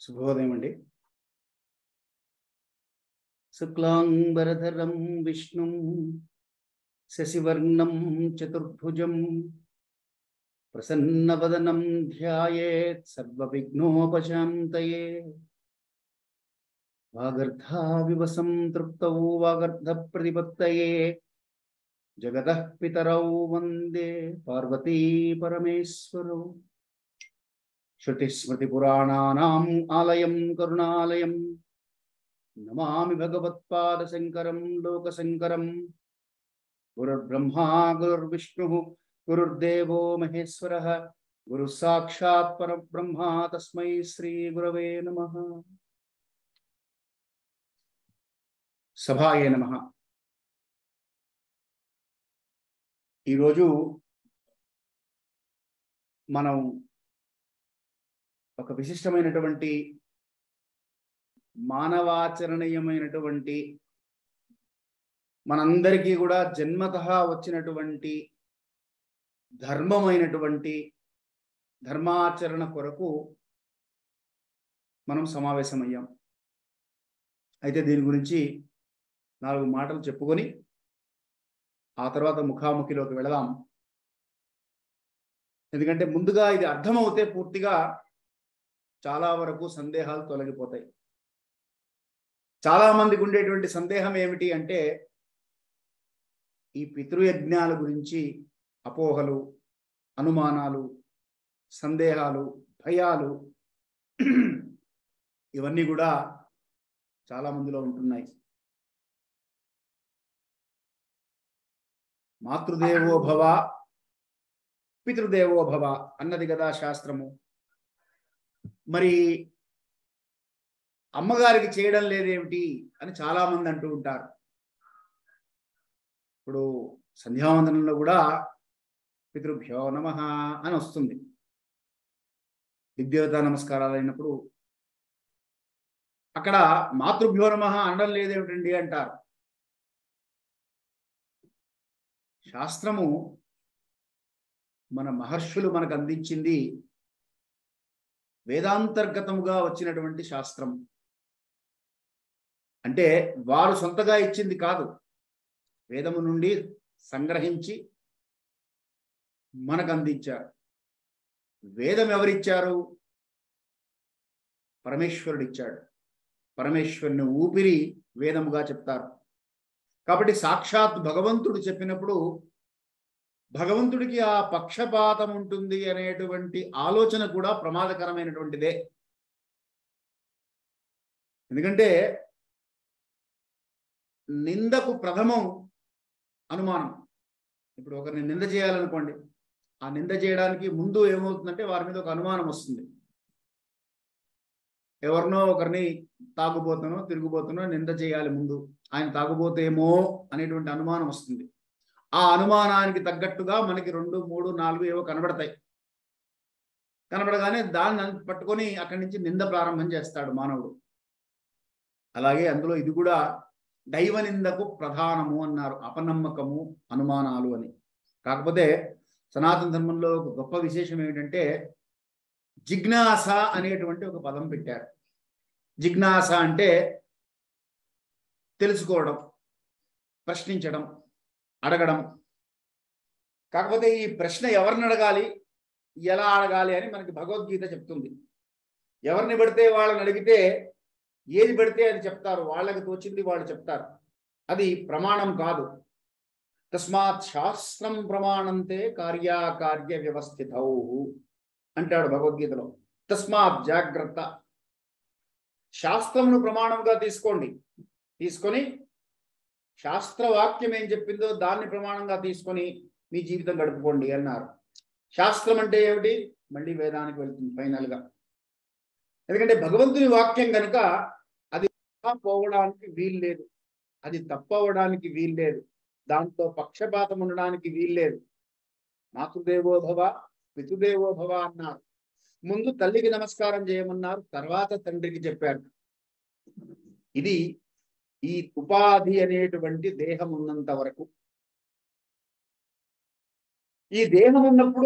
శుభోదయం అండి శుక్లాంబరధరం విష్ణుం శశివర్ణం చతుర్భుజం ప్రసన్నవదనం ధ్యాయేత్ సర్వవిఘ్నోపశాంతయే వాగర్ధావివ సంతృప్తౌ వాగర్ధ ప్రతిపత్తయే జగతః పితరౌ వందే పార్వతీ పరమేశ్వరౌ శృతిస్మృతిపురాణానాम् ఆలయం కరుణాలయం నమామి భగవత్పాదశంకరం లోకశంకరం గురుర్బ్రహ్మా గురుర్విష్ణుः గురుర్దేవో మహేశ్వరः గురుः సాక్షాత్ పరబ్రహ్మ తస్మై శ్రీ గురవే నమః సభాయే నమః ఈరోజు మనం ఒక విశిష్టమైనటువంటి మానవాచరణీయమైనటువంటి మనందరికీ కూడా జన్మత వచ్చినటువంటి ధర్మమైనటువంటి ధర్మాచరణ కొరకు మనం సమావేశమయ్యాం అయితే దీని గురించి నాలుగు మాటలు చెప్పుకొని ఆ తర్వాత ముఖాముఖిలోకి వెళదాం ఎందుకంటే ముందుగా ఇది అర్థమవుతే పూర్తిగా చాలా వరకు సందేహాలు తొలగిపోతాయి చాలా మందికి ఉండేటువంటి సందేహం ఏమిటి అంటే ఈ పితృయజ్ఞాల గురించి అపోహలు అనుమానాలు సందేహాలు భయాలు ఇవన్నీ కూడా చాలా మందిలో ఉంటున్నాయి మాతృదేవో భవ పితృదేవో భవ అన్నది కదా శాస్త్రము మరి అమ్మగారికి చేయడం లేదేమిటి అని చాలా మంది అంటూ ఉంటారు ఇప్పుడు సంధ్యావందనంలో కూడా పితృభ్యో నమ అని వస్తుంది దిగ్దేవతా నమస్కారాలు అయినప్పుడు అక్కడ మాతృభ్యో నమ అనడం లేదేమిటండి అంటారు శాస్త్రము మన మహర్షులు మనకు అందించింది వేదాంతర్గతముగా వచ్చినటువంటి శాస్త్రం అంటే వారు సొంతగా ఇచ్చింది కాదు వేదము నుండి సంగ్రహించి మనకు అందించారు వేదం ఎవరిచ్చారు పరమేశ్వరుడు ఇచ్చాడు పరమేశ్వరుని ఊపిరి వేదముగా చెప్తారు కాబట్టి సాక్షాత్ భగవంతుడు చెప్పినప్పుడు భగవంతుడికి ఆ పక్షపాతం ఉంటుంది అనేటువంటి ఆలోచన కూడా ప్రమాదకరమైనటువంటిదే ఎందుకంటే నిందకు ప్రథమం అనుమానం ఇప్పుడు ఒకరిని నింద చేయాలనుకోండి ఆ నింద చేయడానికి ముందు ఏమవుతుందంటే వారి మీద ఒక అనుమానం వస్తుంది ఎవరినో ఒకరిని తాగుబోతునో తిరుగుబోతునో నింద చేయాలి ముందు ఆయన తాగుబోతేమో అనేటువంటి అనుమానం వస్తుంది ఆ అనుమానానికి తగ్గట్టుగా మనకి రెండు మూడు నాలుగు ఏవో కనబడతాయి కనబడగానే దాన్ని పట్టుకొని అక్కడి నుంచి నింద ప్రారంభం చేస్తాడు మానవుడు అలాగే అందులో ఇది కూడా దైవ నిందకు ప్రధానము అన్నారు అపనమ్మకము అనుమానాలు అని కాకపోతే సనాతన ధర్మంలో ఒక గొప్ప విశేషం ఏమిటంటే జిజ్ఞాస అనేటువంటి ఒక పదం పెట్టారు జిజ్ఞాస అంటే తెలుసుకోవడం ప్రశ్నించడం అడగడం కాకపోతే ఈ ప్రశ్న ఎవరిని అడగాలి ఎలా అడగాలి అని మనకి భగవద్గీత చెప్తుంది ఎవరిని పడితే వాళ్ళని అడిగితే ఏది పడితే అది చెప్తారు వాళ్ళకి తోచింది వాళ్ళు చెప్తారు అది ప్రమాణం కాదు తస్మాత్ శాస్త్రం ప్రమాణంతే కార్యాకార్య వ్యవస్థితౌ అంటాడు భగవద్గీతలో తస్మాత్ జాగ్రత్త శాస్త్రమును ప్రమాణంగా తీసుకోండి తీసుకొని శాస్త్రవాక్యం ఏం చెప్పిందో దాన్ని ప్రమాణంగా తీసుకొని మీ జీవితం గడుపుకోండి అన్నారు శాస్త్రం అంటే ఏమిటి మళ్ళీ వేదానికి వెళ్తుంది ఫైనల్ గా ఎందుకంటే భగవంతుని వాక్యం కనుక అది పోవడానికి వీలు లేదు అది తప్పవడానికి వీలు లేదు దాంట్లో పక్షపాతం ఉండడానికి వీల్లేదు మాతృదేవోభవ పితృదేవోభవ అన్నారు ముందు తల్లికి నమస్కారం చేయమన్నారు తర్వాత తండ్రికి చెప్పారు ఇది ఈ ఉపాధి అనేటువంటి దేహం ఉన్నంత వరకు ఈ దేహం ఉన్నప్పుడు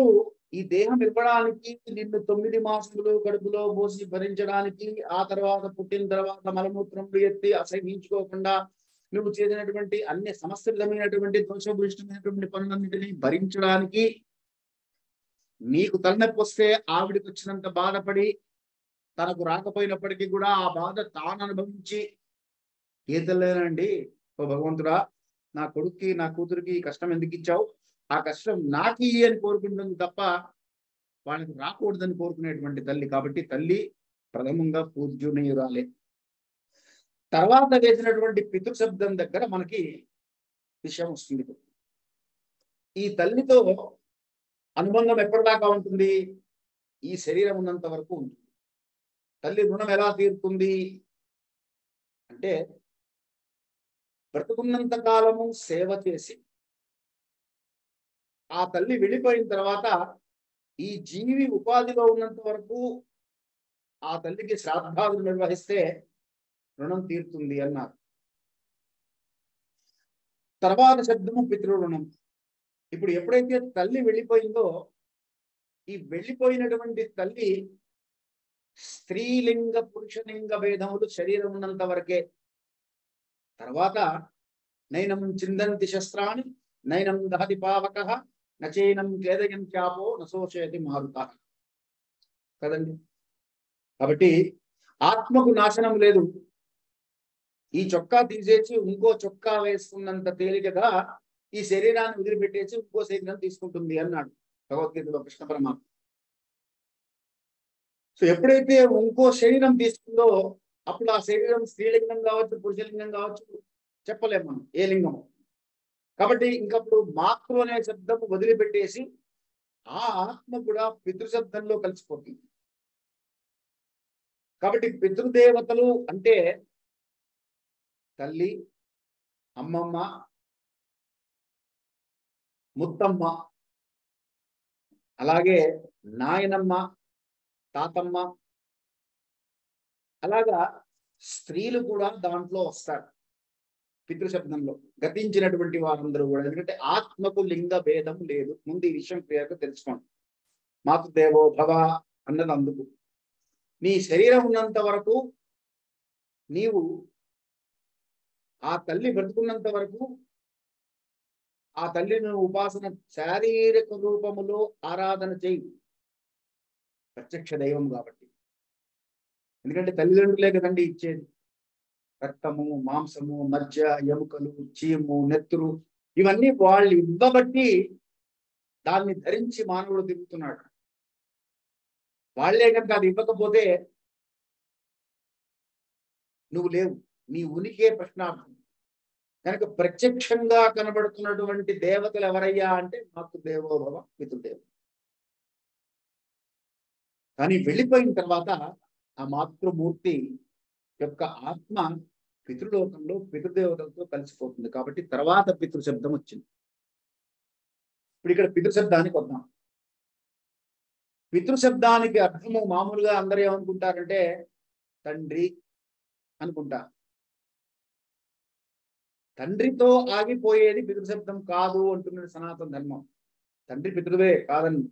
ఈ దేహం ఇవ్వడానికి నిన్ను తొమ్మిది మాసములు కడుపులో పోసి భరించడానికి ఆ తర్వాత పుట్టిన తర్వాత మలమూత్రములు ఎత్తి అసహించుకోకుండా నువ్వు చేసినటువంటి అన్ని సమస్త విధమైనటువంటి దోషభూషితమైనటువంటి పనులన్నిటినీ భరించడానికి నీకు తలనొప్పి వస్తే ఆవిడికి వచ్చినంత బాధపడి తనకు రాకపోయినప్పటికీ కూడా ఆ బాధ తాను అనుభవించి ఏదలేనండి ఓ భగవంతుడా నా కొడుక్కి నా కూతురికి ఈ కష్టం ఎందుకు ఇచ్చావు ఆ కష్టం నాకు ఇయ్యి అని కోరుకుంటుంది తప్ప వాళ్ళకి రాకూడదని కోరుకునేటువంటి తల్లి కాబట్టి తల్లి ప్రథమంగా పూజ్యునీయురాలే తర్వాత వేసినటువంటి పితృశబ్దం దగ్గర మనకి విషయం వస్తుంది ఈ తల్లితో అనుబంధం ఎప్పటిదాకా ఉంటుంది ఈ శరీరం ఉన్నంత వరకు ఉంటుంది తల్లి రుణం ఎలా తీరుతుంది అంటే బ్రతుకున్నంత కాలము సేవ చేసి ఆ తల్లి వెళ్ళిపోయిన తర్వాత ఈ జీవి ఉపాధిలో ఉన్నంత వరకు ఆ తల్లికి శ్రాద్ధాదులు నిర్వహిస్తే రుణం తీరుతుంది అన్నారు తర్వాత శబ్దము పితృ రుణం ఇప్పుడు ఎప్పుడైతే తల్లి వెళ్ళిపోయిందో ఈ వెళ్ళిపోయినటువంటి తల్లి స్త్రీలింగ పురుషలింగ భేదములు శరీరం ఉన్నంత వరకే తర్వాత నైనం చిందంతి శస్త్రాన్ని నైనం దహతి పావక నచైనం కేదయం చాపో నశోషయతి మారుత కదండి కాబట్టి ఆత్మకు నాశనం లేదు ఈ చొక్కా తీసేసి ఇంకో చొక్కా వేసుకున్నంత తేలికగా ఈ శరీరాన్ని వదిలిపెట్టేసి ఇంకో శరీరం తీసుకుంటుంది అన్నాడు భగవద్గీతలో కృష్ణ పరమాత్మ సో ఎప్పుడైతే ఇంకో శరీరం తీసుకుందో అప్పుడు ఆ శరీరం స్త్రీలింగం కావచ్చు పురుషలింగం కావచ్చు చెప్పలేము మనం ఏ లింగం కాబట్టి ఇంకప్పుడు మాతృ అనే శబ్దం వదిలిపెట్టేసి ఆ ఆత్మ కూడా పితృశబ్దంలో కలిసిపోతుంది కాబట్టి పితృదేవతలు అంటే తల్లి అమ్మమ్మ ముత్తమ్మ అలాగే నాయనమ్మ తాతమ్మ అలాగా స్త్రీలు కూడా దాంట్లో వస్తారు పితృశబ్దంలో గతించినటువంటి వారందరూ కూడా ఎందుకంటే ఆత్మకు లింగ భేదం లేదు ముందు ఈ విషయం క్లియర్గా తెలుసుకోండి మాతృదేవో భవ అన్నది అందుకు నీ శరీరం ఉన్నంత వరకు నీవు ఆ తల్లి బ్రతుకున్నంత వరకు ఆ తల్లిని ఉపాసన శారీరక రూపములో ఆరాధన చేయి ప్రత్యక్ష దైవం కాబట్టి ఎందుకంటే తల్లిదండ్రులే కదండి ఇచ్చేది రక్తము మాంసము మధ్య ఎముకలు చీము నెత్తురు ఇవన్నీ వాళ్ళు ఇవ్వబట్టి దాన్ని ధరించి మానవుడు తిరుగుతున్నాడు వాళ్లే కనుక అది ఇవ్వకపోతే నువ్వు లేవు నీ ఉనికే ప్రశ్నార్థం కనుక ప్రత్యక్షంగా కనబడుతున్నటువంటి దేవతలు ఎవరయ్యా అంటే మాకు దేవోభవ పితృదేవ కానీ వెళ్ళిపోయిన తర్వాత ఆ మాతృమూర్తి యొక్క ఆత్మ పితృలోకంలో పితృదేవతలతో కలిసిపోతుంది కాబట్టి తర్వాత పితృ శబ్దం వచ్చింది ఇప్పుడు ఇక్కడ పితృ శబ్దానికి వద్దాం పితృ శబ్దానికి అర్థము మామూలుగా అందరూ ఏమనుకుంటారంటే తండ్రి అనుకుంటారు తండ్రితో ఆగిపోయేది పితృశబ్దం కాదు అంటున్నది సనాతన ధర్మం తండ్రి పితృవే కాదని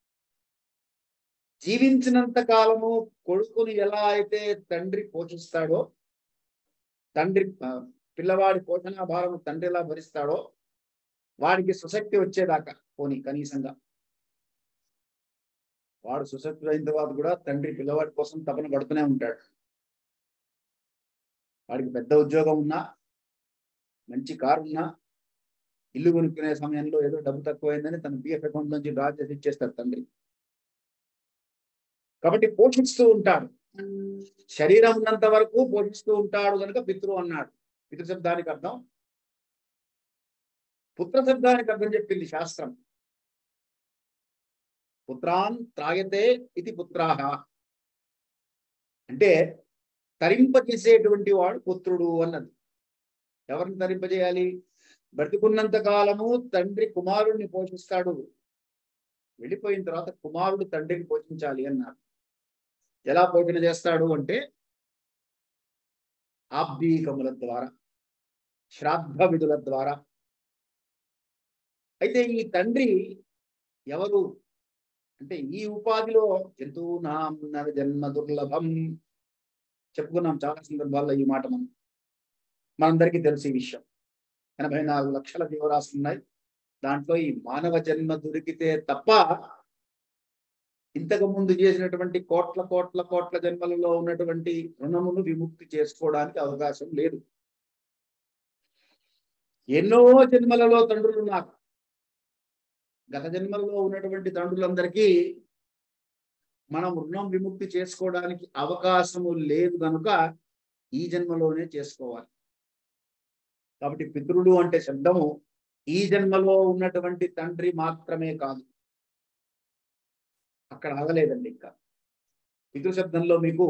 జీవించినంత కాలము కొడుకుని ఎలా అయితే తండ్రి పోషిస్తాడో తండ్రి పిల్లవాడి పోషణ భారం తండ్రి ఎలా భరిస్తాడో వాడికి సుశక్తి వచ్చేదాకా పోనీ కనీసంగా వాడు సుశక్తుడు అయిన తర్వాత కూడా తండ్రి పిల్లవాడి కోసం తపన పడుతూనే ఉంటాడు వాడికి పెద్ద ఉద్యోగం ఉన్నా మంచి కారు ఉన్నా ఇల్లు కొనుక్కునే సమయంలో ఏదో డబ్బు తక్కువైందని తన పిఎఫ్ అకౌంట్ నుంచి డ్రా చేసి ఇచ్చేస్తాడు తండ్రి కాబట్టి పోషిస్తూ ఉంటాడు శరీరం ఉన్నంత వరకు పోషిస్తూ ఉంటాడు కనుక పితృ అన్నాడు పితృ శబ్దానికి అర్థం పుత్ర శబ్దానికి అర్థం చెప్పింది శాస్త్రం పుత్రాన్ త్రాయతే ఇది పుత్రాహ అంటే తరింపజేసేటువంటి వాడు పుత్రుడు అన్నది ఎవరిని తరింపజేయాలి బ్రతికున్నంత కాలము తండ్రి కుమారుడిని పోషిస్తాడు వెళ్ళిపోయిన తర్వాత కుమారుడు తండ్రిని పోషించాలి అన్నారు ఎలా పోషణ చేస్తాడు అంటే ఆబ్దీకముల ద్వారా శ్రాద్ధ విధుల ద్వారా అయితే ఈ తండ్రి ఎవరు అంటే ఈ ఉపాధిలో జంతువునాం నర జన్మ దుర్లభం చెప్పుకున్నాం చాలా సందర్భాల్లో ఈ మాట మనం మనందరికీ తెలుసు ఈ విషయం ఎనభై నాలుగు లక్షల జీవరాశులు ఉన్నాయి దాంట్లో ఈ మానవ జన్మ దొరికితే తప్ప ఇంతకు ముందు చేసినటువంటి కోట్ల కోట్ల కోట్ల జన్మలలో ఉన్నటువంటి రుణమును విముక్తి చేసుకోవడానికి అవకాశం లేదు ఎన్నో జన్మలలో తండ్రులు ఉన్నారు గత జన్మలలో ఉన్నటువంటి తండ్రులందరికీ మనం రుణం విముక్తి చేసుకోవడానికి అవకాశము లేదు కనుక ఈ జన్మలోనే చేసుకోవాలి కాబట్టి పితృడు అంటే శబ్దము ఈ జన్మలో ఉన్నటువంటి తండ్రి మాత్రమే కాదు అక్కడ ఆగలేదండి ఇంకా పితృ శబ్దంలో మీకు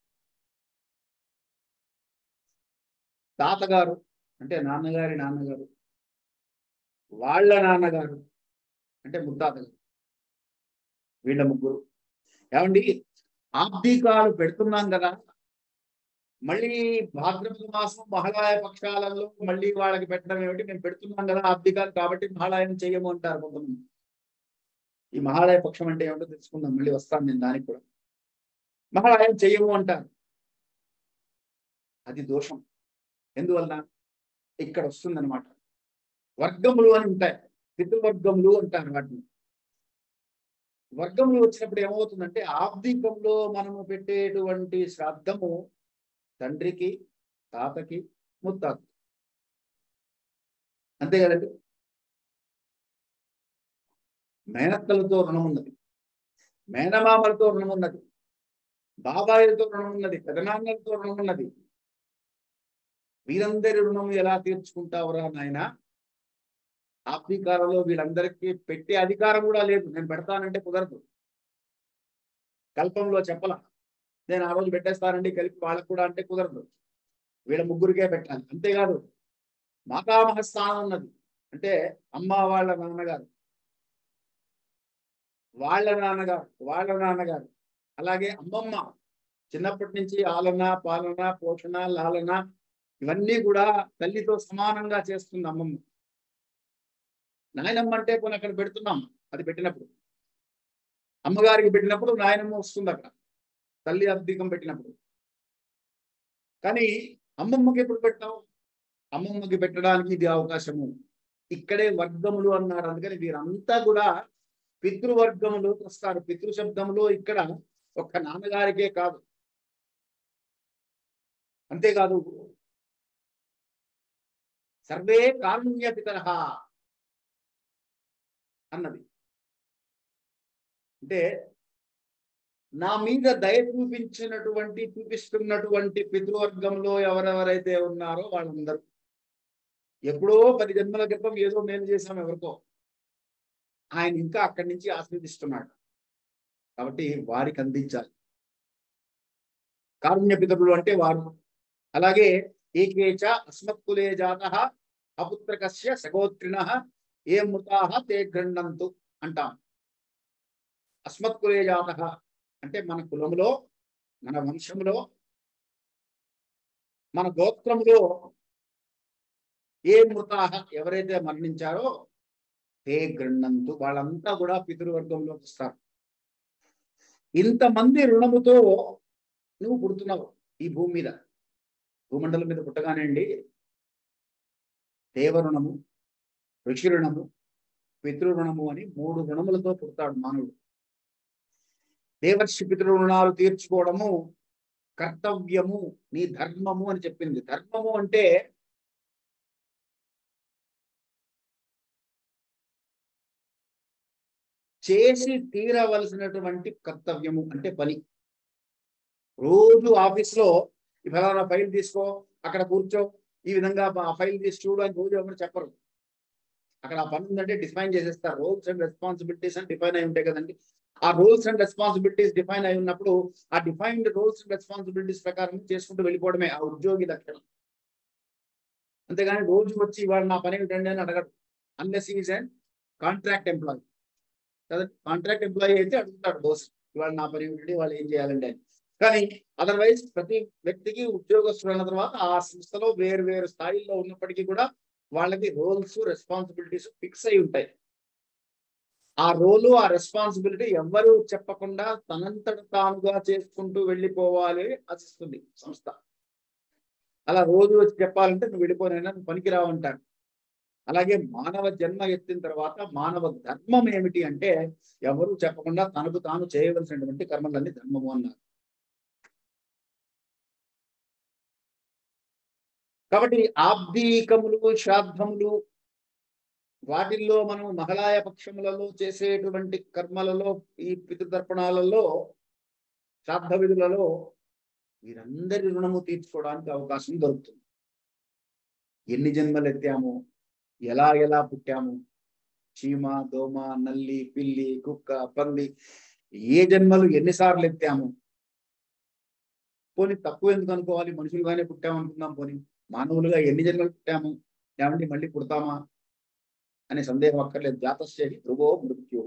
తాతగారు అంటే నాన్నగారి నాన్నగారు వాళ్ళ నాన్నగారు అంటే ముత్తాత గారు వీళ్ళ ముగ్గురు ఏమండి ఆబ్దీకాలు పెడుతున్నాం కదా మళ్ళీ భాద్రపద మాసం మహాళాయ పక్షాలలో మళ్ళీ వాళ్ళకి పెట్టడం ఏమిటి మేము పెడుతున్నాం కదా ఆబ్దికాలు కాబట్టి మహాళాయం చెయ్యము అంటారు కొంతమంది ఈ మహాళాయ పక్షం అంటే ఏమిటో తెలుసుకుందాం మళ్ళీ వస్తాను నేను దానికి కూడా మహాళాయం చెయ్యము అంటారు అది దోషం ఎందువల్ల ఇక్కడ వస్తుందన్నమాట వర్గములు అని ఉంటాయి పితృవర్గములు అంటారు వాటిని వర్గములు వచ్చినప్పుడు ఏమవుతుందంటే ఆబ్దికంలో మనము పెట్టేటువంటి శ్రాద్ధము తండ్రికి తాతకి ముత్తాత అంతే కదండి మేనత్తలతో రుణం ఉన్నది మేనమామలతో రుణం ఉన్నది బాబాయిలతో రుణం ఉన్నది పెదనాన్నలతో రుణం ఉన్నది వీరందరి రుణం ఎలా తీర్చుకుంటావురా నాయన ఆఫ్రికాలలో వీళ్ళందరికీ పెట్టే అధికారం కూడా లేదు నేను పెడతానంటే కుదరదు కల్పంలో చెప్పలా నేను ఆ రోజు పెట్టేస్తానండి కలిపి వాళ్ళకు కూడా అంటే కుదరదు వీళ్ళ ముగ్గురికే పెట్టాలి అంతేకాదు మాతామహ స్థానం ఉన్నది అంటే అమ్మ వాళ్ళ నాన్నగారు వాళ్ళ నాన్నగారు వాళ్ళ నాన్నగారు అలాగే అమ్మమ్మ చిన్నప్పటి నుంచి ఆలన పాలన పోషణ లాలన ఇవన్నీ కూడా తల్లితో సమానంగా చేస్తుంది అమ్మమ్మ నాయనమ్మ అంటే కొన్ని అక్కడ పెడుతున్నాం అది పెట్టినప్పుడు అమ్మగారికి పెట్టినప్పుడు నాయనమ్మ వస్తుంది అక్కడ తల్లి అద్దీకం పెట్టినప్పుడు కానీ అమ్మమ్మకి ఎప్పుడు పెట్టాం అమ్మమ్మకి పెట్టడానికి ఇది అవకాశము ఇక్కడే వర్గములు అన్నారు అందుకని వీరంతా కూడా పితృవర్గములోకి వస్తారు పితృ శబ్దంలో ఇక్కడ ఒక్క నాన్నగారికే కాదు అంతేకాదు సర్వే కారుణ్య పితరహ అన్నది అంటే నా మీద దయ చూపించినటువంటి చూపిస్తున్నటువంటి పితృవర్గంలో ఎవరెవరైతే ఉన్నారో వాళ్ళందరూ ఎప్పుడో పది జన్మల క్రితం ఏదో మేలు చేశాం ఎవరికో ఆయన ఇంకా అక్కడి నుంచి ఆస్వాదిస్తున్నాడు కాబట్టి వారికి అందించాలి కారుణ్య పితరులు అంటే వారు అలాగే ఏకేచ అస్మత్కులే జాత అపుత్రకస్య సగోత్రిణ ఏ మృతాహ తే గృహంతు అంటాం అస్మత్కులే జాత అంటే మన కులములో మన వంశములో మన గోత్రములో ఏ మృతాహ ఎవరైతే మరణించారో తే గృహంతు వాళ్ళంతా కూడా పితృవర్గంలోకి వస్తారు ఇంతమంది రుణముతో నువ్వు పుడుతున్నావు ఈ భూమి మీద భూమండలం మీద పుట్టగానే అండి దేవరుణము ఋషి రుణము పితృ రుణము అని మూడు రుణములతో పుడతాడు మానవుడు దేవర్షి పితృ రుణాలు తీర్చుకోవడము కర్తవ్యము నీ ధర్మము అని చెప్పింది ధర్మము అంటే చేసి తీరవలసినటువంటి కర్తవ్యము అంటే పని రోజు ఆఫీస్ లో ఈ ఫలానా ఫైల్ తీసుకో అక్కడ కూర్చో ఈ విధంగా ఆ ఫైల్ తీసి చూడు అని రోజు ఎవరు చెప్పరు అక్కడ ఆ పని ఉందంటే డిఫైన్ చేసేస్తారు రోల్స్ అండ్ రెస్పాన్సిబిలిటీస్ అని డిఫైన్ అయి ఉంటాయి కదండి ఆ రోల్స్ అండ్ రెస్పాన్సిబిలిటీస్ డిఫైన్ అయి ఉన్నప్పుడు ఆ డిఫైన్డ్ రోల్స్ అండ్ రెస్పాన్సిబిలిటీస్ ప్రకారం చేసుకుంటూ వెళ్ళిపోవడమే ఆ ఉద్యోగి లక్షణం అంతేగాని రోజు వచ్చి ఇవాళ నా పని ఏమిటండి అని అడగడు unless is and contract employee కదా కాంట్రాక్ట్ ఎంప్లాయీ అయితే అడుగుతాడు బోస్ ఇవాళ నా పని ఏమిటండి వాళ్ళు ఏం చేయాలండి అని కానీ అదర్వైజ్ ప్రతి వ్యక్తికి ఉద్యోగస్తులు అన్న తర్వాత ఆ సంస్థలో వేరు వేరు స్థాయిల్లో ఉన్నప్పటికీ కూడా వాళ్ళకి రోల్స్ రెస్పాన్సిబిలిటీస్ ఫిక్స్ అయి ఉంటాయి ఆ రోలు ఆ రెస్పాన్సిబిలిటీ ఎవ్వరూ చెప్పకుండా తనంతట తానుగా చేసుకుంటూ వెళ్ళిపోవాలి ఆశిస్తుంది సంస్థ అలా రోజు వచ్చి చెప్పాలంటే నువ్వు వెళ్ళిపోనైనా నువ్వు పనికిరావు అంటారు అలాగే మానవ జన్మ ఎత్తిన తర్వాత మానవ ధర్మం ఏమిటి అంటే ఎవరు చెప్పకుండా తనకు తాను చేయవలసినటువంటి కర్మలన్నీ ధర్మము అన్నారు కాబట్టి ఆబ్దీకములు శ్రాద్ధములు వాటిల్లో మనం మహళాయ పక్షములలో చేసేటువంటి కర్మలలో ఈ పితృతర్పణాలలో శ్రాద్ధ విధులలో వీరందరి రుణము తీర్చుకోవడానికి అవకాశం దొరుకుతుంది ఎన్ని జన్మలు ఎత్తాము ఎలా ఎలా పుట్టాము చీమ దోమ నల్లి పిల్లి కుక్క పంది ఏ జన్మలు ఎన్నిసార్లు ఎత్తాము పోనీ తక్కువ ఎందుకు అనుకోవాలి మనుషులుగానే పుట్టాము అనుకుందాం పోనీ మానవులుగా ఎన్ని జన్మలు పుట్టాము ఏమండి మళ్ళీ పుడతామా అనే సందేహం అక్కర్లేదు జాతశ్చేది ధ్రువో మృత్యు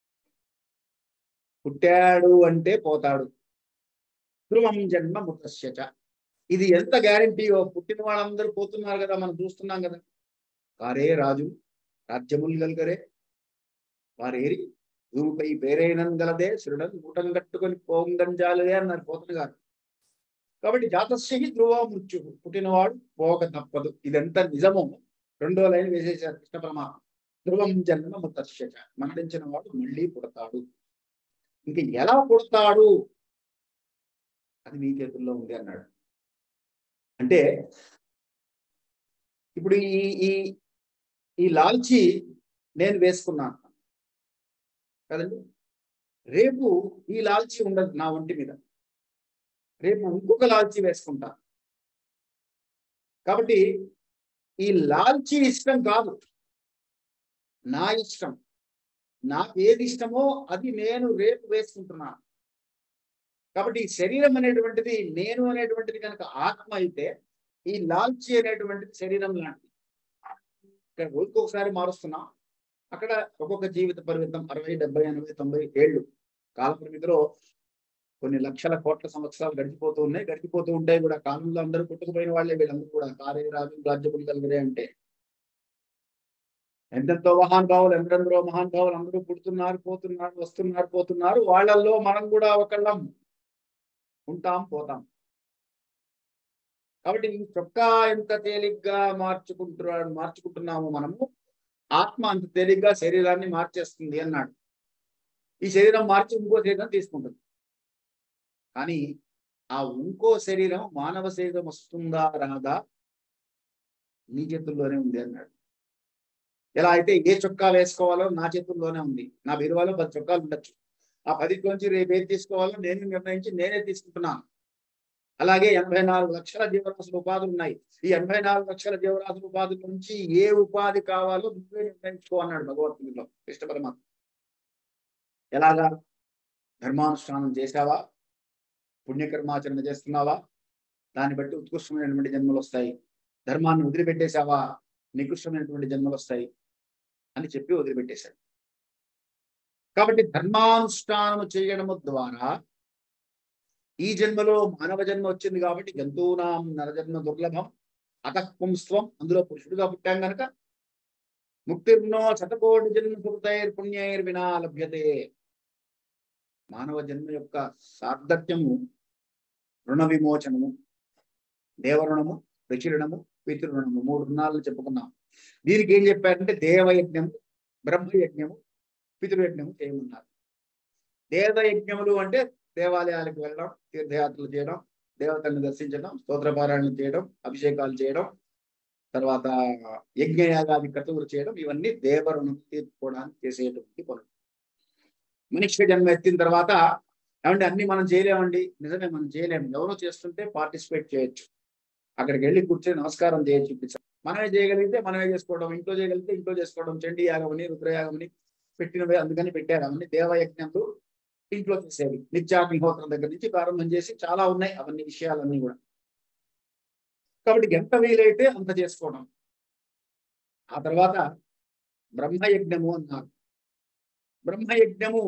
పుట్టాడు అంటే పోతాడు ధ్రువం జన్మ మృతస్యచ ఇది ఎంత గ్యారంటీయో పుట్టిన వాళ్ళందరూ పోతున్నారు కదా మనం చూస్తున్నాం కదా వారే రాజు రాజ్యములు గల్గరే వారేరి భూమిపై పేరైనం గలదే శృడన్ మూటం కట్టుకొని పోంగంజాలదే అన్నారు పోతున్న గారు కాబట్టి జాతస్యహి ధ్రువ మృత్యు పుట్టినవాడు పోక తప్పదు ఇదంతా నిజమో రెండో లైన్ వేసేసారు కృష్ణ పరమాత్మ ధ్రువం జన్మ మృతస్యచ మరణించిన వాడు మళ్ళీ పుడతాడు ఇంక ఎలా పుడతాడు అది మీ చేతుల్లో ఉంది అన్నాడు అంటే ఇప్పుడు ఈ ఈ ఈ లాల్చి నేను వేసుకున్నాను కదండి రేపు ఈ లాల్చి ఉండదు నా ఒంటి మీద రేపు ఇంకొక లాల్చి వేసుకుంటా కాబట్టి ఈ లాల్చి ఇష్టం కాదు నా ఇష్టం నాకు ఏది ఇష్టమో అది నేను రేపు వేసుకుంటున్నాను కాబట్టి ఈ శరీరం అనేటువంటిది నేను అనేటువంటిది కనుక ఆత్మ అయితే ఈ లాల్చి అనేటువంటిది శరీరం లాంటిది ఇక్కడ రోజుకి ఒకసారి మారుస్తున్నాం అక్కడ ఒక్కొక్క జీవిత పరిమితం అరవై డెబ్బై ఎనభై తొంభై ఏళ్ళు కాల పరిమితిలో కొన్ని లక్షల కోట్ల సంవత్సరాలు గడిచిపోతూ ఉన్నాయి గడిచిపోతూ ఉంటాయి కూడా కాలంలో అందరూ పుట్టుకుపోయిన వాళ్ళే వీళ్ళందరూ కూడా కారే రాజు రాజ్యములు కలిగరే అంటే ఎంతెంతో మహానుభావులు ఎందరెందరో మహానుభావులు అందరూ పుడుతున్నారు పోతున్నారు వస్తున్నారు పోతున్నారు వాళ్ళల్లో మనం కూడా ఒకళ్ళం ఉంటాం పోతాం కాబట్టి ఈ చొక్కా ఎంత తేలిగ్గా మార్చుకుంటున్నాడు మార్చుకుంటున్నాము మనము ఆత్మ అంత తేలిగ్గా శరీరాన్ని మార్చేస్తుంది అన్నాడు ఈ శరీరం మార్చి ఇంకో శరీరం తీసుకుంటుంది కానీ ఆ ఇంకో శరీరం మానవ శరీరం వస్తుందా రాదా నీ చేతుల్లోనే ఉంది అన్నాడు ఎలా అయితే ఏ చొక్కాలు వేసుకోవాలో నా చేతుల్లోనే ఉంది నా బీరువాలో పది చొక్కాలు ఉండొచ్చు ఆ పదిలోంచి రేపు ఏది తీసుకోవాలో నేను నిర్ణయించి నేనే తీసుకుంటున్నాను అలాగే ఎనభై నాలుగు లక్షల జీవరాశుల ఉపాధులు ఉన్నాయి ఈ ఎనభై నాలుగు లక్షల జీవరాశుల ఉపాధుల నుంచి ఏ ఉపాధి కావాలో నువ్వే నిర్ణయించుకో అన్నాడు భగవద్గీతలో కృష్ణ పరమాత్మ ఎలాగా ధర్మానుష్ఠానం చేశావా పుణ్యకర్మాచరణ చేస్తున్నావా దాన్ని బట్టి ఉత్కృష్టమైనటువంటి జన్మలు వస్తాయి ధర్మాన్ని వదిలిపెట్టేశావా నికృష్టమైనటువంటి జన్మలు వస్తాయి అని చెప్పి వదిలిపెట్టేశాడు కాబట్టి ధర్మానుష్ఠానము చేయడము ద్వారా ఈ జన్మలో మానవ జన్మ వచ్చింది కాబట్టి జంతువునాం నరజన్మ దుర్లభం అతఃపుంస్త్వం అందులో పురుషుడిగా పుట్టాం గనక ముక్తిర్నో శతకోటి జన్మ సుకృతైర్ పుణ్యైర్ వినా లభ్యతే మానవ జన్మ యొక్క సార్థక్యము రుణ విమోచనము దేవరుణము రుచిరుణము పితృణము మూడు రుణాలను చెప్పుకున్నాం దీనికి ఏం చెప్పారంటే దేవయజ్ఞము బ్రహ్మయజ్ఞము పితృయజ్ఞము చేయమన్నారు దేవయజ్ఞములు అంటే దేవాలయాలకు వెళ్ళడం తీర్థయాత్రలు చేయడం దేవతలను దర్శించడం స్తోత్రపారాయణలు చేయడం అభిషేకాలు చేయడం తర్వాత యజ్ఞయాగాది క్రతువులు చేయడం ఇవన్నీ దేవరుణం తీర్చుకోవడానికి చేసేటువంటి పనులు మనిషి జన్మ ఎత్తిన తర్వాత ఏమంటే అన్ని మనం చేయలేమండి నిజమే మనం చేయలేము ఎవరో చేస్తుంటే పార్టిసిపేట్ చేయొచ్చు అక్కడికి వెళ్ళి కూర్చొని నమస్కారం చేయొచ్చు చూపించాం మనమే చేయగలిగితే మనమే చేసుకోవడం ఇంట్లో చేయగలిగితే ఇంట్లో చేసుకోవడం చండీ యాగమని రుద్రయాగమని పెట్టినవి అందుకని పెట్టారు అవన్నీ దేవయజ్ఞాలు ఇంట్లో చేసేవి నిత్యాగ్నిహోత్రం దగ్గర నుంచి ప్రారంభం చేసి చాలా ఉన్నాయి అవన్నీ విషయాలన్నీ కూడా కాబట్టి ఎంత వీలైతే అంత చేసుకోవడం ఆ తర్వాత బ్రహ్మయజ్ఞము అన్నారు బ్రహ్మయజ్ఞము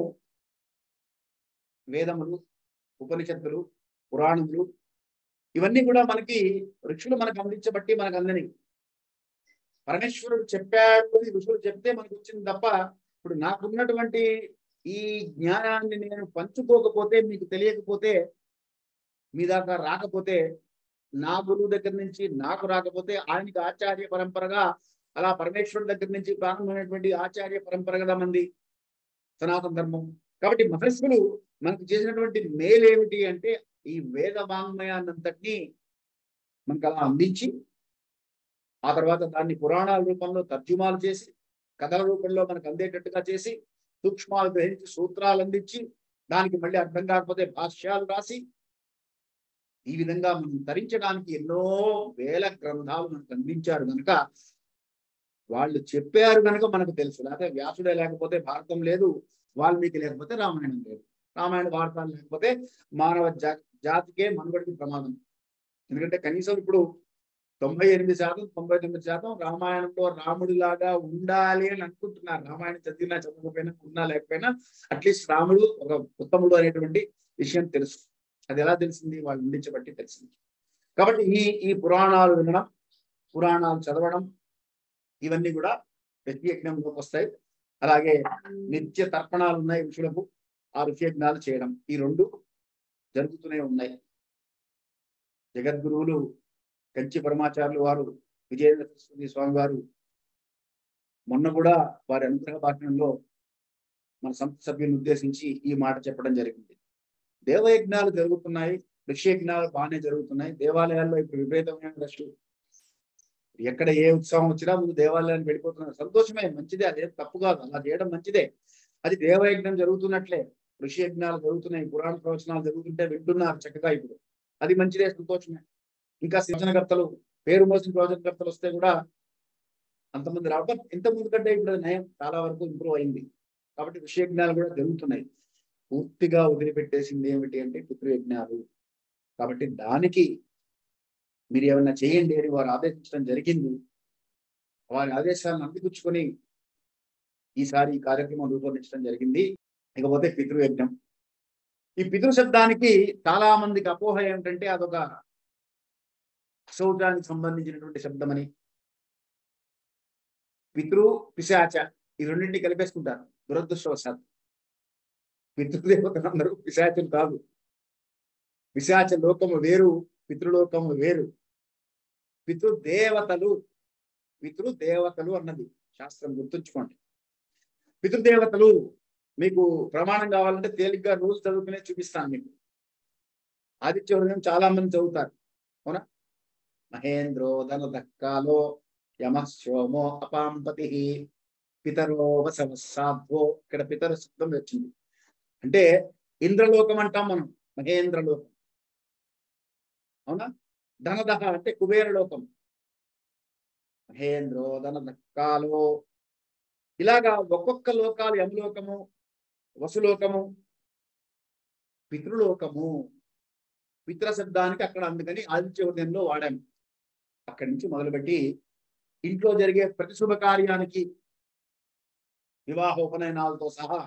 వేదములు ఉపనిషత్తులు పురాణములు ఇవన్నీ కూడా మనకి ఋషులు మనకు అందించబట్టి మనకు అందని పరమేశ్వరుడు చెప్పాడు అని ఋషులు చెప్తే మనకు వచ్చింది తప్ప ఇప్పుడు నాకున్నటువంటి ఈ జ్ఞానాన్ని నేను పంచుకోకపోతే మీకు తెలియకపోతే మీ దాకా రాకపోతే నా గురువు దగ్గర నుంచి నాకు రాకపోతే ఆయనకి ఆచార్య పరంపరగా అలా పరమేశ్వరుడి దగ్గర నుంచి ప్రారంభమైనటువంటి ఆచార్య పరంపర కదా మంది సనాతన ధర్మం కాబట్టి మహర్షులు మనకు చేసినటువంటి మేలేమిటి అంటే ఈ వేద వాంగ్మయాన్నంతటినీ మనకు అలా అందించి ఆ తర్వాత దాన్ని పురాణాల రూపంలో తర్జుమాలు చేసి కథల రూపంలో మనకు అందేటట్టుగా చేసి సూక్ష్మాలు గ్రహించి సూత్రాలు అందించి దానికి మళ్ళీ అర్థం కాకపోతే భాష్యాలు రాసి ఈ విధంగా మనం తరించడానికి ఎన్నో వేల గ్రంథాలు మనకు అందించారు కనుక వాళ్ళు చెప్పారు కనుక మనకు తెలుసు లేకపోతే వ్యాసుడే లేకపోతే భారతం లేదు వాల్మీకి లేకపోతే రామాయణం లేదు రామాయణ భారతాలు లేకపోతే మానవ జా జాతికే మనుగడికి ప్రమాదం ఎందుకంటే కనీసం ఇప్పుడు తొంభై ఎనిమిది శాతం తొంభై తొమ్మిది శాతం రామాయణంలో రాముడిలాగా ఉండాలి అని అనుకుంటున్నారు రామాయణం చదివినా చదవకపోయినా ఉన్నా లేకపోయినా అట్లీస్ట్ రాముడు ఒక ఉత్తముడు అనేటువంటి విషయం తెలుసు అది ఎలా తెలిసింది వాళ్ళు ఉండించబట్టి తెలిసింది కాబట్టి ఈ ఈ పురాణాలు వినడం పురాణాలు చదవడం ఇవన్నీ కూడా యజ్ఞంలోకి వస్తాయి అలాగే నిత్య తర్పణాలు ఉన్నాయి ఋషులకు ఆ ఋషయజ్ఞాలు చేయడం ఈ రెండు జరుగుతూనే ఉన్నాయి జగద్గురువులు కంచి పరమాచార్యులు వారు విజయేంద్ర సరస్వతి స్వామి వారు మొన్న కూడా వారి అనుగ్రహ భాషణంలో మన సంస్థ సభ్యులను ఉద్దేశించి ఈ మాట చెప్పడం జరిగింది దేవయజ్ఞాలు జరుగుతున్నాయి ఋషియజ్ఞాలు బాగానే జరుగుతున్నాయి దేవాలయాల్లో ఇప్పుడు విపరీతమైన రష్ ఎక్కడ ఏ ఉత్సవం వచ్చినా ముందు దేవాలయానికి వెళ్ళిపోతున్నారు సంతోషమే మంచిదే అదే తప్పు కాదు అలా చేయడం మంచిదే అది దేవయజ్ఞం జరుగుతున్నట్లే ఋషి యజ్ఞాలు జరుగుతున్నాయి పురాణ ప్రవచనాలు జరుగుతుంటే వింటున్నారు చక్కగా ఇప్పుడు అది మంచిదే సంతోషమే ఇంకా సృజనకర్తలు పేరు మోసిన ప్రవచనకర్తలు వస్తే కూడా అంతమంది రావడం ఇంత ముందు కంటే ఇప్పుడు నయం చాలా వరకు ఇంప్రూవ్ అయింది కాబట్టి ఋషియజ్ఞాలు కూడా జరుగుతున్నాయి పూర్తిగా వదిలిపెట్టేసింది ఏమిటి అంటే పితృయజ్ఞాలు కాబట్టి దానికి మీరు ఏమన్నా చేయండి అని వారు ఆదేశించడం జరిగింది వారి ఆదేశాలను అందిపుచ్చుకొని ఈసారి ఈ కార్యక్రమం రూపొందించడం జరిగింది ఇకపోతే పితృయజ్ఞం ఈ పితృ శబ్దానికి చాలా మందికి అపోహ ఏమిటంటే అదొక అశౌచానికి సంబంధించినటువంటి శబ్దమని పితృ పిశాచ ఈ రెండింటిని కలిపేసుకుంటారు దురదృష్టవశాత్తు పితృదేవతలందరూ పిశాచులు కాదు పిశాచ లోకము వేరు పితృలోకము వేరు పితృదేవతలు పితృదేవతలు అన్నది శాస్త్రం గుర్తుంచుకోండి పితృదేవతలు మీకు ప్రమాణం కావాలంటే తేలిగ్గా రూల్స్ చదువుకునే చూపిస్తాను మీకు ఆదిత్య హృదయం చాలా మంది చదువుతారు అవునా మహేంద్రో ధన దక్కాలో యమ సోమో అపాంపతి పితరో వసవసాధ్వో ఇక్కడ పితర శబ్దం వచ్చింది అంటే ఇంద్రలోకం అంటాం మనం మహేంద్రలోకం అవునా ధనదహ అంటే కుబేర లోకం మహేంద్రో ధనదక్కాలో ఇలాగా ఒక్కొక్క లోకాలు యమలోకము వసులోకము పితృలోకము పితృ శబ్దానికి అక్కడ అందుకని ఆదిత్య ఉదయంలో వాడాము అక్కడి నుంచి మొదలుపెట్టి ఇంట్లో జరిగే ప్రతి శుభ కార్యానికి వివాహోపనయనాలతో సహా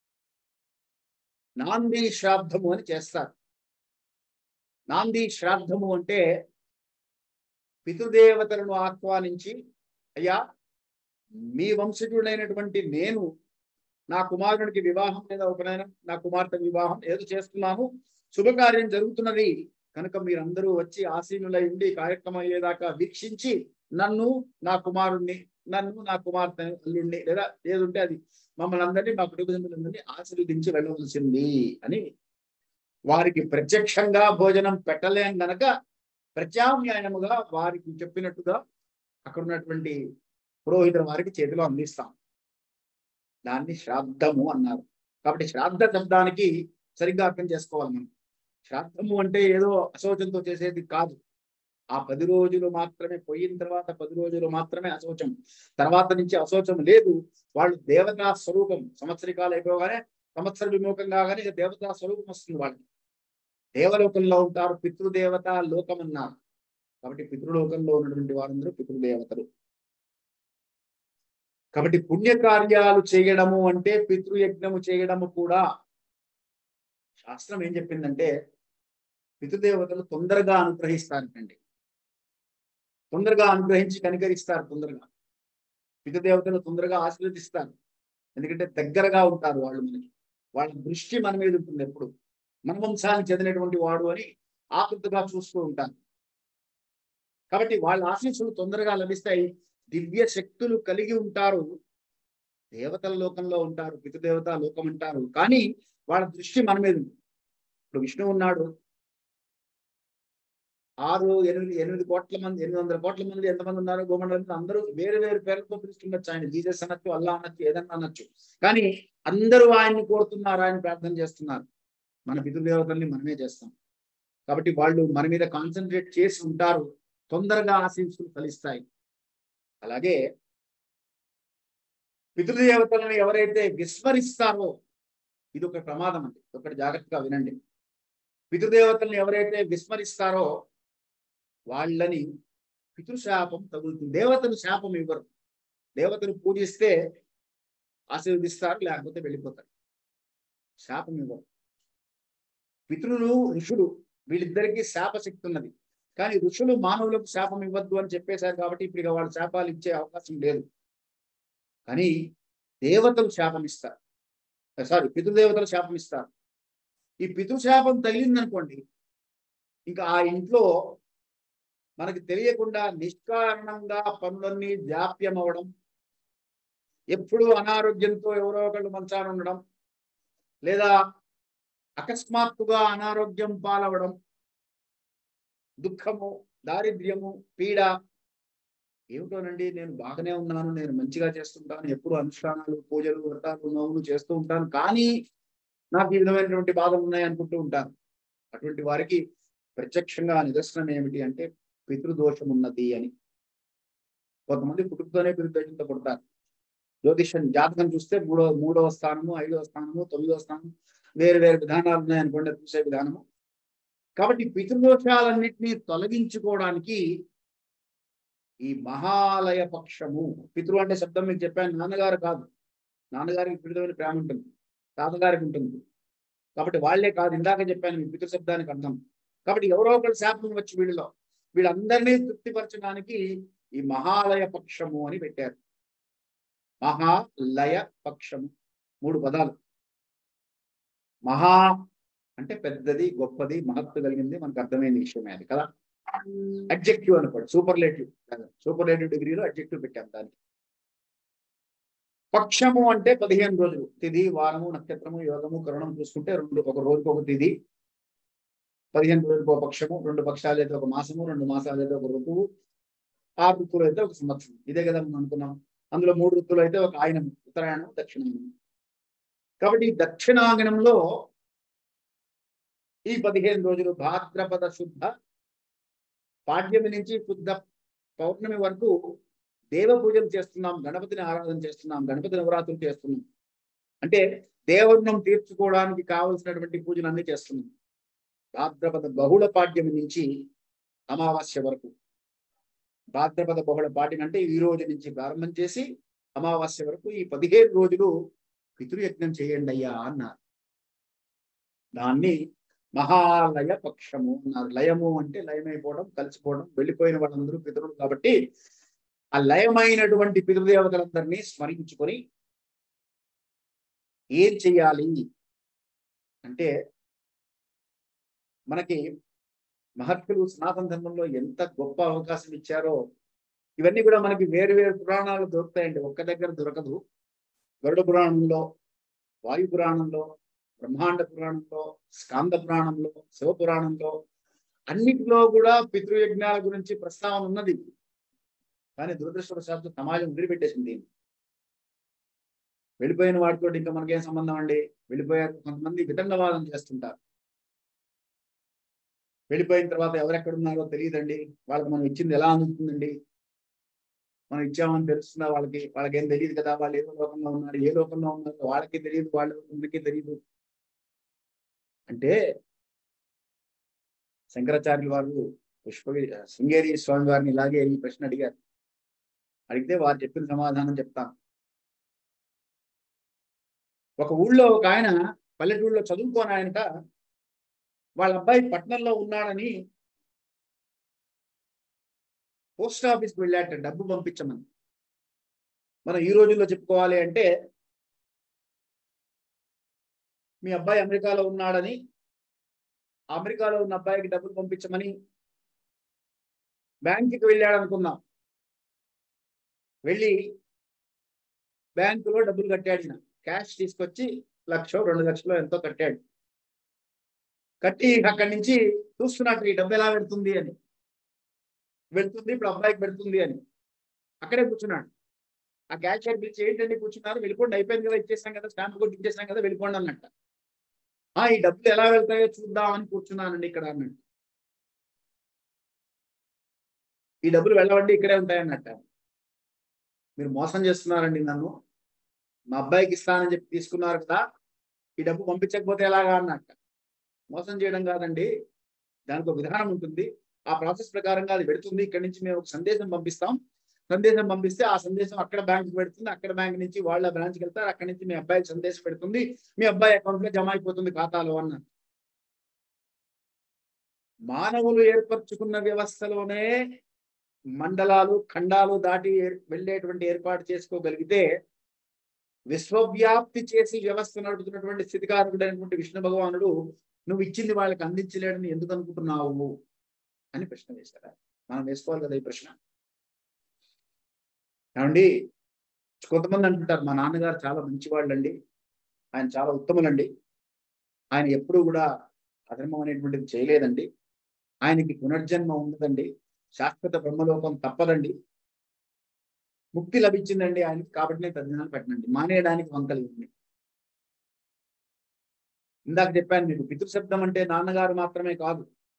నాంది శ్రాద్ధము అని చేస్తారు నాంది శ్రాద్ధము అంటే పితృదేవతలను ఆహ్వానించి అయ్యా మీ వంశజుడైనటువంటి నేను నా కుమారుడికి వివాహం లేదా ఉపనయనం నా కుమార్తె వివాహం ఏదో చేస్తున్నాను శుభకార్యం జరుగుతున్నది కనుక మీరందరూ వచ్చి ఆసీనులై ఉండి కార్యక్రమం అయ్యేదాకా వీక్షించి నన్ను నా కుమారుణ్ణి నన్ను నా కుమార్తె అల్లుణ్ణి లేదా ఏదుంటే అది మమ్మల్ని అందరినీ మా కుటుంబ సభ్యులందరినీ ఆశీర్వదించి వెళ్ళవలసింది అని వారికి ప్రత్యక్షంగా భోజనం పెట్టలేం గనక ప్రత్యామ్నాయముగా వారికి చెప్పినట్టుగా అక్కడ ఉన్నటువంటి పురోహితుల వారికి చేతిలో అందిస్తాం దాన్ని శ్రాద్ధము అన్నారు కాబట్టి శ్రాద్ధ శబ్దానికి సరిగ్గా అర్థం చేసుకోవాలి మనం శ్రాద్ధము అంటే ఏదో అశౌచంతో చేసేది కాదు ఆ పది రోజులు మాత్రమే పోయిన తర్వాత పది రోజులు మాత్రమే అశౌచం తర్వాత నుంచి అశౌచం లేదు వాళ్ళు దేవతా స్వరూపం సంవత్సరికాలు అయిపోగానే సంవత్సర విముఖం కాగానే ఇక దేవతా స్వరూపం వస్తుంది వాళ్ళకి దేవలోకంలో ఉంటారు పితృదేవత లోకం అన్నారు కాబట్టి పితృలోకంలో ఉన్నటువంటి వారందరూ పితృదేవతలు కాబట్టి పుణ్యకార్యాలు చేయడము అంటే పితృయజ్ఞము చేయడము కూడా శాస్త్రం ఏం చెప్పిందంటే పితృదేవతలు తొందరగా అనుగ్రహిస్తారంటండి తొందరగా అనుగ్రహించి కనికరిస్తారు తొందరగా పితృదేవతలు తొందరగా ఆశీర్వదిస్తారు ఎందుకంటే దగ్గరగా ఉంటారు వాళ్ళు మనకి వాళ్ళ దృష్టి మన మీద ఉంటుంది ఎప్పుడు మన వంశానికి చెందినటువంటి వాడు అని ఆకృతగా చూస్తూ ఉంటారు కాబట్టి వాళ్ళ ఆశీస్సులు తొందరగా లభిస్తాయి దివ్య శక్తులు కలిగి ఉంటారు దేవతల లోకంలో ఉంటారు పితృదేవత లోకం అంటారు కానీ వాళ్ళ దృష్టి మన మీద ఉంది ఇప్పుడు విష్ణువు ఉన్నాడు ఆరు ఎనిమిది ఎనిమిది కోట్ల మంది ఎనిమిది వందల కోట్ల మంది ఎంతమంది ఉన్నారు గోమండలం అందరూ వేరు వేరు పేర్లతో పిలుస్తుండొచ్చు ఆయన జీసస్ అనొచ్చు అల్లా అనొచ్చు ఏదన్నా అనొచ్చు కానీ అందరూ ఆయన్ని కోరుతున్నారు ఆయన ప్రార్థన చేస్తున్నారు మన పితృదేవతల్ని మనమే చేస్తాం కాబట్టి వాళ్ళు మన మీద కాన్సన్ట్రేట్ చేసి ఉంటారు తొందరగా ఆశీస్సులు ఫలిస్తాయి అలాగే పితృదేవతలను ఎవరైతే విస్మరిస్తారో ఇది ఒక ప్రమాదం అండి ఒకటి జాగ్రత్తగా వినండి పితృదేవతలను ఎవరైతే విస్మరిస్తారో వాళ్ళని పితృశాపం తగులుతుంది దేవతలు శాపం ఇవ్వరు దేవతలు పూజిస్తే ఆశీర్వదిస్తారు లేకపోతే వెళ్ళిపోతారు శాపం ఇవ్వరు పితృలు ఋషులు వీళ్ళిద్దరికీ శాపశక్తి ఉన్నది కానీ ఋషులు మానవులకు శాపం ఇవ్వద్దు అని చెప్పేశారు కాబట్టి ఇప్పుడు ఇక వాళ్ళు శాపాలు ఇచ్చే అవకాశం లేదు కానీ దేవతలు శాపం ఇస్తారు సారీ పితృదేవతలు శాపం ఇస్తారు ఈ పితృశాపం తగిలిందనుకోండి ఇంకా ఆ ఇంట్లో మనకి తెలియకుండా నిష్కారణంగా పనులన్నీ జాప్యం అవడం ఎప్పుడు అనారోగ్యంతో ఎవరో ఒకళ్ళు మంచాన ఉండడం లేదా అకస్మాత్తుగా అనారోగ్యం పాలవడం దుఃఖము దారిద్ర్యము పీడ ఏమిటోనండి నేను బాగానే ఉన్నాను నేను మంచిగా చేస్తుంటాను ఎప్పుడు అనుష్ఠానాలు పూజలు వ్రతాలు నవ్వులు చేస్తూ ఉంటాను కానీ నాకు ఈ విధమైనటువంటి బాధలు ఉన్నాయి అనుకుంటూ ఉంటాను అటువంటి వారికి ప్రత్యక్షంగా నిదర్శనం ఏమిటి అంటే పితృదోషం ఉన్నది అని కొంతమంది పుట్టుకతోనే పితృదోషంతో పుడతారు జ్యోతిష్యం జాతకం చూస్తే మూడో మూడవ స్థానము ఐదవ స్థానము తొమ్మిదవ స్థానం వేరు వేరు విధానాలు ఉన్నాయనుకోండి చూసే విధానము కాబట్టి పితృదోషాలన్నింటినీ తొలగించుకోవడానికి ఈ మహాలయ పక్షము పితృ అంటే శబ్దం మీకు చెప్పాను నాన్నగారు కాదు నాన్నగారికి పితృమైన ప్రేమ ఉంటుంది తాతగారికి ఉంటుంది కాబట్టి వాళ్లే కాదు ఇందాక చెప్పాను మీ పితృ శబ్దానికి అర్థం కాబట్టి ఎవరో ఒకరు శాపం వచ్చి వీళ్ళలో వీళ్ళందరినీ తృప్తిపరచడానికి ఈ మహాలయ పక్షము అని పెట్టారు మహాలయ పక్షము మూడు పదాలు మహా అంటే పెద్దది గొప్పది మహత్తు కలిగింది మనకు అర్థమైన విషయమే అది కదా అడ్జెక్టివ్ అనుకోండి సూపర్లేటివ్ సూపర్లేటివ్ డిగ్రీలో అడ్జెక్టివ్ పెట్టాం దానికి పక్షము అంటే పదిహేను రోజులు తిథి వారము నక్షత్రము యోగము కరుణం చూసుకుంటే రెండు ఒక రోజుకు ఒక తిథి పదిహేను రోజులకు ఒక పక్షము రెండు పక్షాలు అయితే ఒక మాసము రెండు మాసాలు అయితే ఒక ఋతువు ఆ ఋతువులు అయితే ఒక సంవత్సరం ఇదే కదా మనం అనుకున్నాం అందులో మూడు ఋతువులు అయితే ఒక ఆయనం ఉత్తరాయణం దక్షిణాయనం కాబట్టి ఈ దక్షిణాయనంలో ఈ పదిహేను రోజులు భాద్రపద శుద్ధ పాడ్యమి నుంచి శుద్ధ పౌర్ణమి వరకు దేవ పూజలు చేస్తున్నాం గణపతిని ఆరాధన చేస్తున్నాం గణపతి నవరాత్రులు చేస్తున్నాం అంటే దేవరుణం తీర్చుకోవడానికి కావలసినటువంటి పూజలు అన్ని చేస్తున్నాం భాద్రపద బహుళ పాడ్యమి నుంచి అమావాస్య వరకు భాద్రపద బహుళ పాడ్యం అంటే ఈ రోజు నుంచి ప్రారంభం చేసి అమావాస్య వరకు ఈ పదిహేను రోజులు పితృయజ్ఞం చేయండి అయ్యా అన్నారు దాన్ని మహాలయ పక్షము అన్నారు లయము అంటే లయమైపోవడం కలిసిపోవడం వెళ్ళిపోయిన వాళ్ళందరూ పితరులు కాబట్టి ఆ లయమైనటువంటి పితృదేవతలందరినీ స్మరించుకొని ఏం చెయ్యాలి అంటే మనకి మహర్షులు సనాతన ధర్మంలో ఎంత గొప్ప అవకాశం ఇచ్చారో ఇవన్నీ కూడా మనకి వేరు వేరు పురాణాలు దొరుకుతాయండి ఒక్క దగ్గర దొరకదు గరుడ పురాణంలో వాయు పురాణంలో బ్రహ్మాండ పురాణంలో స్కాంద పురాణంలో శివ పురాణంలో అన్నిటిలో కూడా పితృయజ్ఞాల గురించి ప్రస్తావన ఉన్నది కానీ దురదృష్టవశాత్తు సమాజం వదిలిపెట్టేసింది దీన్ని వెళ్ళిపోయిన వాటితో ఇంకా మనకేం సంబంధం అండి వెళ్ళిపోయాక కొంతమంది వితండవాదం చేస్తుంటారు వెళ్ళిపోయిన తర్వాత ఎవరెక్కడున్నారో తెలియదండి వాళ్ళకి మనం ఇచ్చింది ఎలా అందుతుందండి మనం ఇచ్చామని తెలుస్తుందా వాళ్ళకి వాళ్ళకి ఏం తెలియదు కదా వాళ్ళు ఏ లోకంలో ఉన్నారు ఏ లోకంలో ఉన్నారు వాళ్ళకి తెలియదు వాళ్ళ మనకి తెలియదు అంటే శంకరాచార్యుల వారు పుష్ప శృంగేరి స్వామి వారిని ఇలాగే ఈ ప్రశ్న అడిగారు అడిగితే వారు చెప్పిన సమాధానం చెప్తాను ఒక ఊళ్ళో ఒక ఆయన పల్లెటూళ్ళలో చదువుకోని ఆయనట వాళ్ళ అబ్బాయి పట్నంలో ఉన్నాడని పోస్ట్ ఆఫీస్కి వెళ్ళాట డబ్బు పంపించమని మనం ఈ రోజుల్లో చెప్పుకోవాలి అంటే మీ అబ్బాయి అమెరికాలో ఉన్నాడని అమెరికాలో ఉన్న అబ్బాయికి డబ్బులు పంపించమని బ్యాంకుకి వెళ్ళాడు అనుకుందాం వెళ్ళి బ్యాంకులో డబ్బులు కట్టాడు ఈయన క్యాష్ తీసుకొచ్చి లక్ష రెండు లక్షలు ఎంతో కట్టాడు కట్టి అక్కడి నుంచి చూస్తున్నట్టు ఈ డబ్బు ఎలా పెడుతుంది అని వెళ్తుంది ఇప్పుడు అబ్బాయికి పెడుతుంది అని అక్కడే కూర్చున్నాడు ఆ క్యాషియర్ పిలిచి ఏంటండి కూర్చున్నారు వెళ్ళిపోండి అయిపోయింది కదా ఇచ్చేసాం కదా స్టాంప్ కొట్టి ఇచ్చేసాం కదా వెళ్ళిపోండి అన్నట్ట ఆ ఈ డబ్బులు ఎలా వెళ్తాయో చూద్దామని కూర్చున్నానండి ఇక్కడ అన్నట్టు ఈ డబ్బులు వెళ్ళవండి ఇక్కడే ఉంటాయన్నట్ట మీరు మోసం చేస్తున్నారండి నన్ను మా అబ్బాయికి ఇస్తానని చెప్పి తీసుకున్నారు కదా ఈ డబ్బు పంపించకపోతే ఎలాగా అన్నట్ట మోసం చేయడం కాదండి దానికి ఒక విధానం ఉంటుంది ఆ ప్రాసెస్ ప్రకారంగా అది పెడుతుంది ఇక్కడ నుంచి మేము ఒక సందేశం పంపిస్తాం సందేశం పంపిస్తే ఆ సందేశం అక్కడ బ్యాంక్ పెడుతుంది అక్కడ బ్యాంక్ నుంచి వాళ్ళ బ్రాంచ్కి వెళ్తారు అక్కడ నుంచి మీ అబ్బాయికి సందేశం పెడుతుంది మీ అబ్బాయి అకౌంట్ లో జమ అయిపోతుంది ఖాతాలో అన్న మానవులు ఏర్పరచుకున్న వ్యవస్థలోనే మండలాలు ఖండాలు దాటి ఏర్- వెళ్ళేటువంటి ఏర్పాటు చేసుకోగలిగితే విశ్వవ్యాప్తి చేసి వ్యవస్థ నడుపుతున్నటువంటి స్థితికారకుడైనటువంటి విష్ణు భగవానుడు నువ్వు ఇచ్చింది వాళ్ళకి అందించలేడని ఎందుకు అనుకుంటున్నావు అని ప్రశ్న వేశారు మనం వేసుకోవాలి కదా ఈ ప్రశ్న ఏమండి కొంతమంది అంటుంటారు మా నాన్నగారు చాలా మంచివాళ్ళండి ఆయన చాలా ఉత్తములండి ఆయన ఎప్పుడూ కూడా అధర్మం అనేటువంటిది చేయలేదండి ఆయనకి పునర్జన్మ ఉండదండి శాశ్వత బ్రహ్మలోకం తప్పదండి ముక్తి లభించిందండి ఆయనకి కాబట్టి నేను తద్దినాలు పెట్టనండి మానేయడానికి వంకలు ఉంది ఇందాక చెప్పాను మీకు పితృశబ్దం అంటే నాన్నగారు మాత్రమే కాదు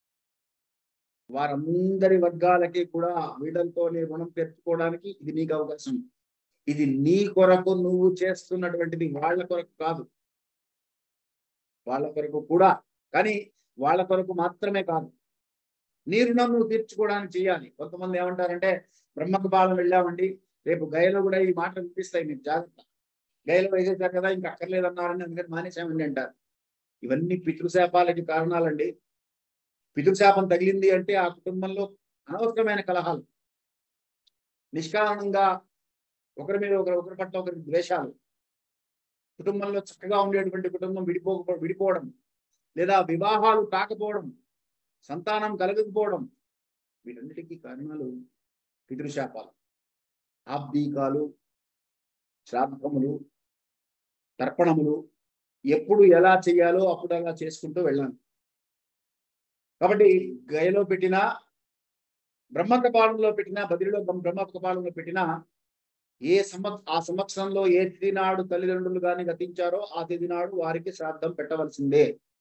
వారందరి వర్గాలకి కూడా వీళ్ళతో నీ రుణం తెచ్చుకోవడానికి ఇది నీకు అవకాశం ఇది నీ కొరకు నువ్వు చేస్తున్నటువంటిది వాళ్ళ కొరకు కాదు వాళ్ళ కొరకు కూడా కానీ వాళ్ళ కొరకు మాత్రమే కాదు నీ రుణం నువ్వు తీర్చుకోవడానికి చేయాలి కొంతమంది ఏమంటారంటే బ్రహ్మకు పాలన వెళ్ళామండి రేపు గయలో కూడా ఈ మాట వినిపిస్తాయి మీకు జాగ్రత్త గయలో వేసేసారు కదా ఇంకా అక్కర్లేదన్నారని అందుకని మానేసామండి అంటారు ఇవన్నీ పితృశాపాలకి కారణాలండి పితృశాపం తగిలింది అంటే ఆ కుటుంబంలో అనవసరమైన కలహాలు నిష్కారణంగా ఒకరి మీద ఒకరు ఒకరి పట్ల ఒకరి ద్వేషాలు కుటుంబంలో చక్కగా ఉండేటువంటి కుటుంబం విడిపో విడిపోవడం లేదా వివాహాలు కాకపోవడం సంతానం కలగకపోవడం వీటన్నిటికీ కారణాలు పితృశాపాలు ఆబ్దీకాలు శ్రాద్ధములు తర్పణములు ఎప్పుడు ఎలా చేయాలో అప్పుడు అలా చేసుకుంటూ వెళ్ళాలి కాబట్టి గయలో పెట్టిన బ్రహ్మ కపాలంలో పెట్టిన బదిరిలో బ్రహ్మ కపాలంలో పెట్టిన ఏ సంవత్ ఆ సంవత్సరంలో ఏ తిథి నాడు తల్లిదండ్రులు గాని గతించారో ఆ తిథి నాడు వారికి శ్రాద్ధం పెట్టవలసిందే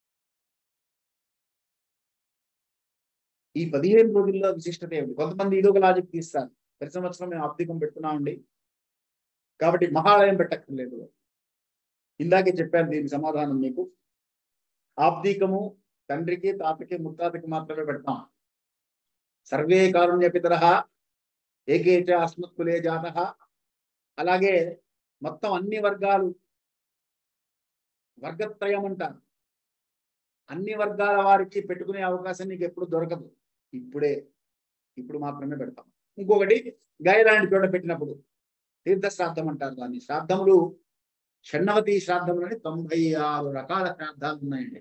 ఈ పదిహేను రోజుల్లో విశిష్టత ఏమిటి కొంతమంది ఇదొక లాజిక్ తీస్తారు ప్రతి సంవత్సరం మేము ఆబ్దికం పెడుతున్నామండి కాబట్టి మహాలయం పెట్టక్కర్లేదు ఇందాకే చెప్పాను దీనికి సమాధానం మీకు ఆబ్దికము తండ్రికి తాతకి ముత్తాతకి మాత్రమే పెడతాం సర్వే కారుణ్య పితర ఏకేచ అస్మత్కులే జాత అలాగే మొత్తం అన్ని వర్గాలు వర్గత్రయం అంటారు అన్ని వర్గాల వారికి పెట్టుకునే అవకాశం నీకు ఎప్పుడు దొరకదు ఇప్పుడే ఇప్పుడు మాత్రమే పెడతాం ఇంకొకటి గయలాంటి చోట పెట్టినప్పుడు తీర్థ శ్రాద్ధం అంటారు దాన్ని శ్రాద్ధములు షణ్ణవతి శ్రాద్ధములని తొంభై ఆరు రకాల శ్రాద్ధాలు ఉన్నాయండి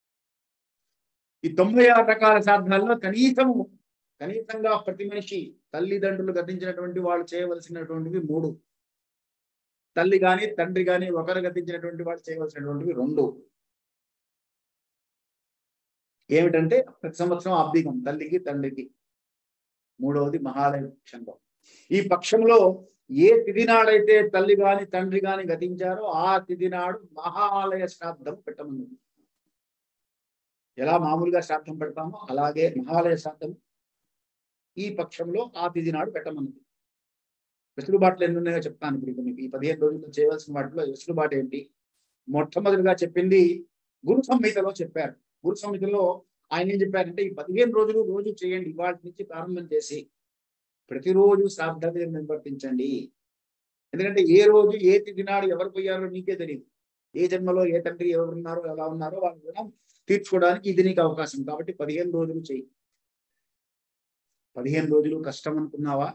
ఈ తొంభై ఆరు రకాల శ్రాద్ధాల్లో కనీసము కనీసంగా ప్రతి మనిషి తల్లిదండ్రులు గతించినటువంటి వాళ్ళు చేయవలసినటువంటివి మూడు తల్లి గాని తండ్రి గాని ఒకరు గతించినటువంటి వాళ్ళు చేయవలసినటువంటివి రెండు ఏమిటంటే ప్రతి సంవత్సరం అబ్దికం తల్లికి తండ్రికి మూడవది మహాలయ పక్షంలో ఈ పక్షంలో ఏ తిథి నాడైతే తల్లి గాని తండ్రి గాని గతించారో ఆ తిథి నాడు మహాలయ శ్రాద్ధం పెట్టమన్నది ఎలా మామూలుగా శ్రాద్ధం పెడతామో అలాగే మహాలయ శ్రాద్ధం ఈ పక్షంలో ఆ తిథి నాడు పెట్టమన్నది వెసులుబాట్లు ఎన్ని ఉన్నాయో చెప్తాను ఇప్పుడు మీకు ఈ పదిహేను రోజుల్లో చేయవలసిన వాటిలో వెసులుబాటు ఏంటి మొట్టమొదటిగా చెప్పింది గురు సంహితలో చెప్పారు గురు సంహితలో ఆయన ఏం చెప్పారంటే ఈ పదిహేను రోజులు రోజు చేయండి ఇవాటి నుంచి ప్రారంభం చేసి ప్రతిరోజు శ్రాద్ధ నిర్వర్తించండి ఎందుకంటే ఏ రోజు ఏ తిథి నాడు ఎవరు పోయారో నీకే తెలియదు ఏ జన్మలో ఏ తండ్రి ఎవరు ఉన్నారో ఎలా ఉన్నారో వాళ్ళ రుణం తీర్చుకోవడానికి ఇది నీకు అవకాశం కాబట్టి పదిహేను రోజులు చెయ్యి పదిహేను రోజులు కష్టం అనుకున్నావా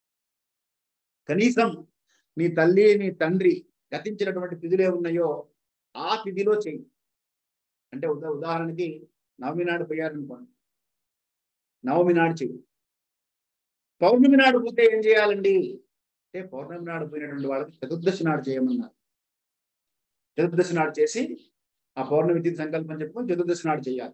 కనీసం నీ తల్లి నీ తండ్రి గతించినటువంటి తిథులే ఉన్నాయో ఆ తిథిలో చెయ్యి అంటే ఉదా ఉదాహరణకి నవమి నాడు పోయారనుకోండి నవమి నాడు చెయ్యి పౌర్ణమి నాడు పోతే ఏం చేయాలండి అంటే పౌర్ణమి నాడు పోయినటువంటి వాళ్ళకి చతుర్దశి నాడు చేయమన్నారు చతుర్దశి నాడు చేసి ఆ పౌర్ణమి తిథి సంకల్పం చెప్పుకొని చతుర్దశి నాడు చేయాలి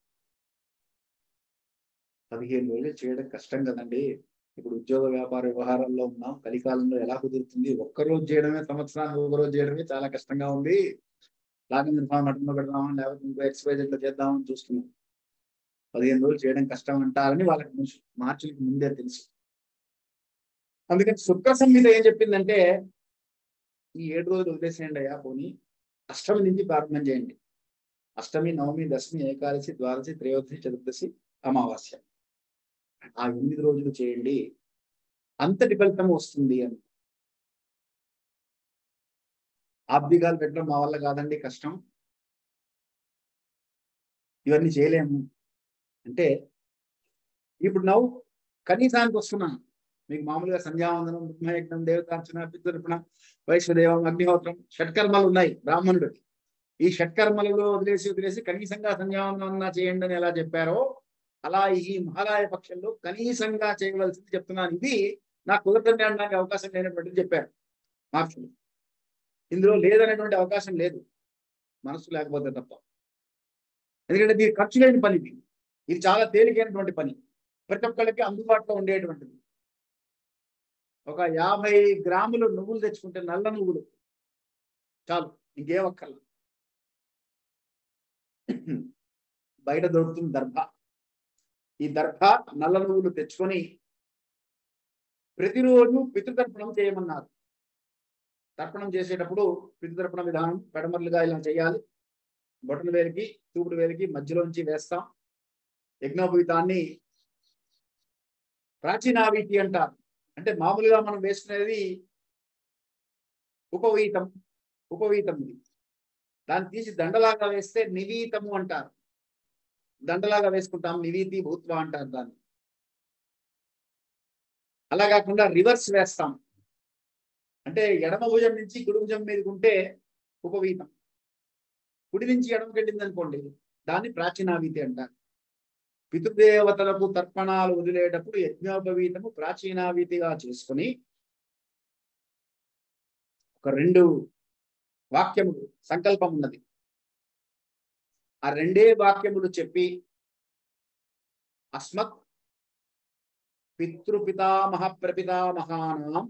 పదిహేను రోజులు చేయడం కష్టం కదండి ఇప్పుడు ఉద్యోగ వ్యాపార వ్యవహారాల్లో ఉన్నాం కలికాలంలో ఎలా కుదురుతుంది ఒక్కరోజు చేయడమే సంవత్సరానికి ఒక రోజు చేయడమే చాలా కష్టంగా ఉంది లాగిన్ ఫామ్ మటన్లో పెడదామా లేకపోతే ఇంకో ఎక్సర్సైజ్ లో చేద్దామని చూస్తున్నాం పదిహేను రోజులు చేయడం కష్టం అంటారని వాళ్ళకి ముందు మార్చులకి ముందే తెలుసు అందుకని శుక్ర సంహిత ఏం చెప్పిందంటే ఈ ఏడు రోజులు వదిలేసేయండి అయ్యా పోనీ అష్టమి నుంచి ప్రారంభం చేయండి అష్టమి నవమి దశమి ఏకాదశి ద్వాదశి త్రయోదశి చతుర్దశి అమావాస్య ఆ ఎనిమిది రోజులు చేయండి అంతటి ఫలితం వస్తుంది అని ఆబ్దిగాలు పెట్టడం మా వల్ల కాదండి కష్టం ఇవన్నీ చేయలేము అంటే ఇప్పుడు నవ్వు కనీసానికి వస్తున్నాను మీకు మామూలుగా సంధ్యావందనం బ్రహ్మయజ్ఞం దేవతార్చన పితృర్పణ వైశ్వదేవం అగ్నిహోత్రం షట్కర్మలు ఉన్నాయి బ్రాహ్మణుడికి ఈ షట్కర్మలలో వదిలేసి వదిలేసి కనీసంగా సంధ్యావందనం అన్నా చేయండి అని ఎలా చెప్పారో అలా ఈ మహాలయ పక్షంలో కనీసంగా చేయవలసింది చెప్తున్నాను ఇది నాకు కుదరదని అనడానికి అవకాశం లేనటువంటిది చెప్పారు మార్చులు ఇందులో లేదనేటువంటి అవకాశం లేదు మనసు లేకపోతే తప్ప ఎందుకంటే దీని ఖర్చు లేని పని ఇది ఇది చాలా తేలికైనటువంటి పని ప్రతి ఒక్కళ్ళకి అందుబాటులో ఉండేటువంటిది ఒక యాభై గ్రాములు నువ్వులు తెచ్చుకుంటే నల్ల నువ్వులు చాలు ఇంకే ఒక్కర్ల బయట దొరుకుతుంది దర్భ ఈ దర్భ నల్ల నువ్వులు తెచ్చుకొని ప్రతిరోజు పితృతర్పణం చేయమన్నారు తర్పణం చేసేటప్పుడు పితృతర్పణ విధానం పెడమర్లుగా ఇలా చేయాలి బొట్టల వేలికి చూపుడు వేలికి మధ్యలోంచి వేస్తాం యజ్ఞోపవీతాన్ని ప్రాచీనావీతి అంటారు అంటే మామూలుగా మనం వేసుకునేది ఉపవీతం ఉపవీతం ఇది దాన్ని తీసి దండలాగా వేస్తే నివీతము అంటారు దండలాగా వేసుకుంటాం నివీతి భూత్వ అంటారు దాన్ని అలా కాకుండా రివర్స్ వేస్తాం అంటే ఎడమ భుజం నుంచి కుడి భుజం మీదకి ఉంటే ఉపవీతం కుడి నుంచి ఎడమకి వెళ్ళింది అనుకోండి దాన్ని ప్రాచీనావీతి అంటారు పితృదేవతలకు తర్పణాలు వదిలేటప్పుడు యజ్ఞోపవీతము ప్రాచీనావీతిగా చేసుకుని ఒక రెండు వాక్యములు సంకల్పం ఉన్నది ఆ రెండే వాక్యములు చెప్పి అస్మత్ పితృపితామహ ప్రపితామహానాం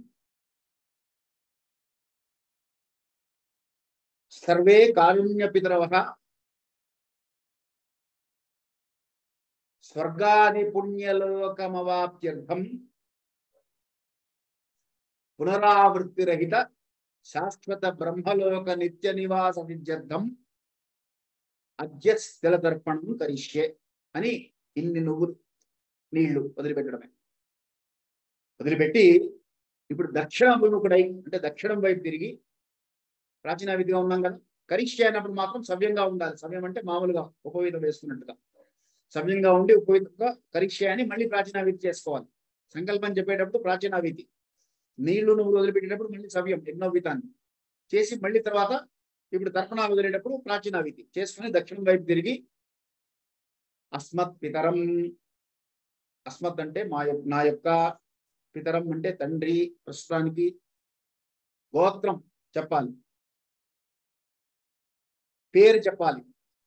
సర్వే కారుణ్య పితరవ స్వర్గాది పుణ్యలోకమవాప్త్యర్థం పునరావృత్తిరహిత శాశ్వత బ్రహ్మలోక నిత్య నివాస విద్యర్థం అద్య స్థిరదర్పణం కరిష్యే అని ఇన్ని నువ్వులు నీళ్లు వదిలిపెట్టడమే వదిలిపెట్టి ఇప్పుడు దక్షిణాభిముఖుడై అంటే దక్షిణం వైపు తిరిగి ప్రాచీన విధిగా ఉన్నాం కదా కరిష్య అయినప్పుడు మాత్రం సవ్యంగా ఉండాలి సవ్యం అంటే మామూలుగా ఉపవేదం వేస్తున్నట్టుగా సవ్యంగా ఉండి ఉపవేదంగా కరిష్య అని మళ్ళీ ప్రాచీన విధి చేసుకోవాలి సంకల్పం చెప్పేటప్పుడు ప్రాచీన విధి నీళ్లు నువ్వు వదిలిపెట్టేటప్పుడు మళ్ళీ సవ్యం యజ్ఞోవితాన్ని చేసి మళ్ళీ తర్వాత ఇప్పుడు తర్పణ వదిలేటప్పుడు ప్రాచీన విధి చేసుకుని దక్షిణం వైపు తిరిగి అస్మత్ పితరం అస్మత్ అంటే మా యొక్క నా యొక్క పితరం అంటే తండ్రి ప్రస్తుతానికి గోత్రం చెప్పాలి పేరు చెప్పాలి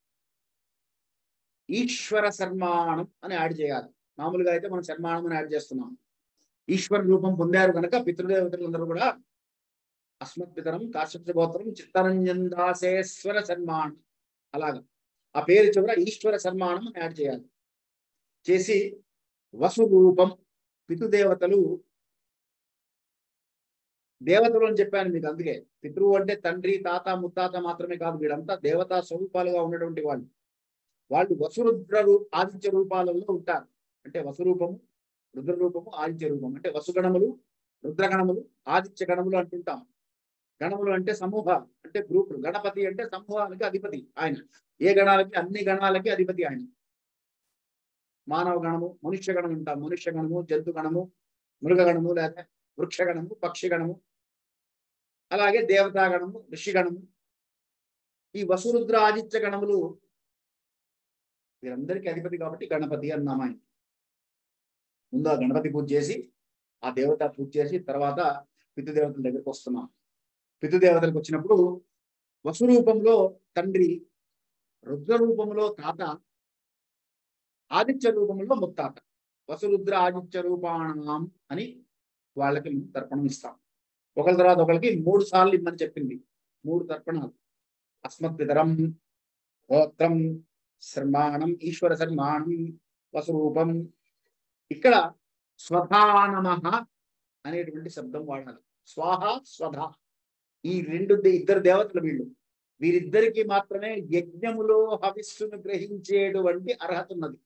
ఈశ్వర సన్మానం అని యాడ్ చేయాలి మామూలుగా అయితే మనం సన్మానం అని యాడ్ చేస్తున్నాం ఈశ్వర రూపం పొందారు కనుక పితృదేవతలందరూ కూడా అస్మత్ పితరం కాశ్యప గోత్రం చిత్తరంజన్ దాసేశ్వర సన్మానం అలాగా ఆ పేరు చివర ఈశ్వర సన్మానం అని యాడ్ చేయాలి చేసి వసు రూపం పితృదేవతలు దేవతలు అని చెప్పాను మీకు అందుకే పితృవు అంటే తండ్రి తాత ముత్తాత మాత్రమే కాదు వీడంతా దేవతా స్వరూపాలుగా ఉన్నటువంటి వాళ్ళు వాళ్ళు వసురుద్ర రూ ఆదిత్య రూపాలలో ఉంటారు అంటే వసురూపము రుద్ర రూపము ఆదిత్య రూపం అంటే వసుగణములు రుద్రగణములు ఆదిత్య గణములు అంటుంటాం గణములు అంటే సమూహాలు అంటే గ్రూపులు గణపతి అంటే సమూహానికి అధిపతి ఆయన ఏ గణాలకి అన్ని గణాలకి అధిపతి ఆయన మానవ గణము మనుష్య గణం ఉంటాం మనుష్య గణము జంతు గణము మృగగణము లేక వృక్షగణము పక్షిగణము అలాగే దేవతాగణము ఋషిగణము ఈ వసురుద్ర ఆదిత్య గణములు వీరందరికీ అధిపతి కాబట్టి గణపతి అన్నాం ఆయన ముందు ఆ గణపతి పూజ చేసి ఆ దేవత పూజ చేసి తర్వాత పితృదేవతల దగ్గరికి వస్తున్నాం పితృదేవతలకు వచ్చినప్పుడు వసు రూపంలో తండ్రి రుద్ర రూపంలో తాత ఆదిత్య రూపంలో ముత్తాత వసురుద్ర ఆదిత్య రూపాణం అని వాళ్ళకి తర్పణం ఇస్తాం ఒకరి తర్వాత ఒకరికి మూడు సార్లు ఇమ్మని చెప్పింది మూడు తర్పణాలు అస్మత్పితరం గోత్రం శర్మాణం ఈశ్వర శర్మాణం వసురూపం ఇక్కడ స్వధానమ అనేటువంటి శబ్దం వాడాలి స్వాహ స్వధ ఈ రెండు దే- ఇద్దరు దేవతలు వీళ్ళు వీరిద్దరికి మాత్రమే యజ్ఞములో హవిస్సును గ్రహించేటువంటి అర్హత ఉన్నది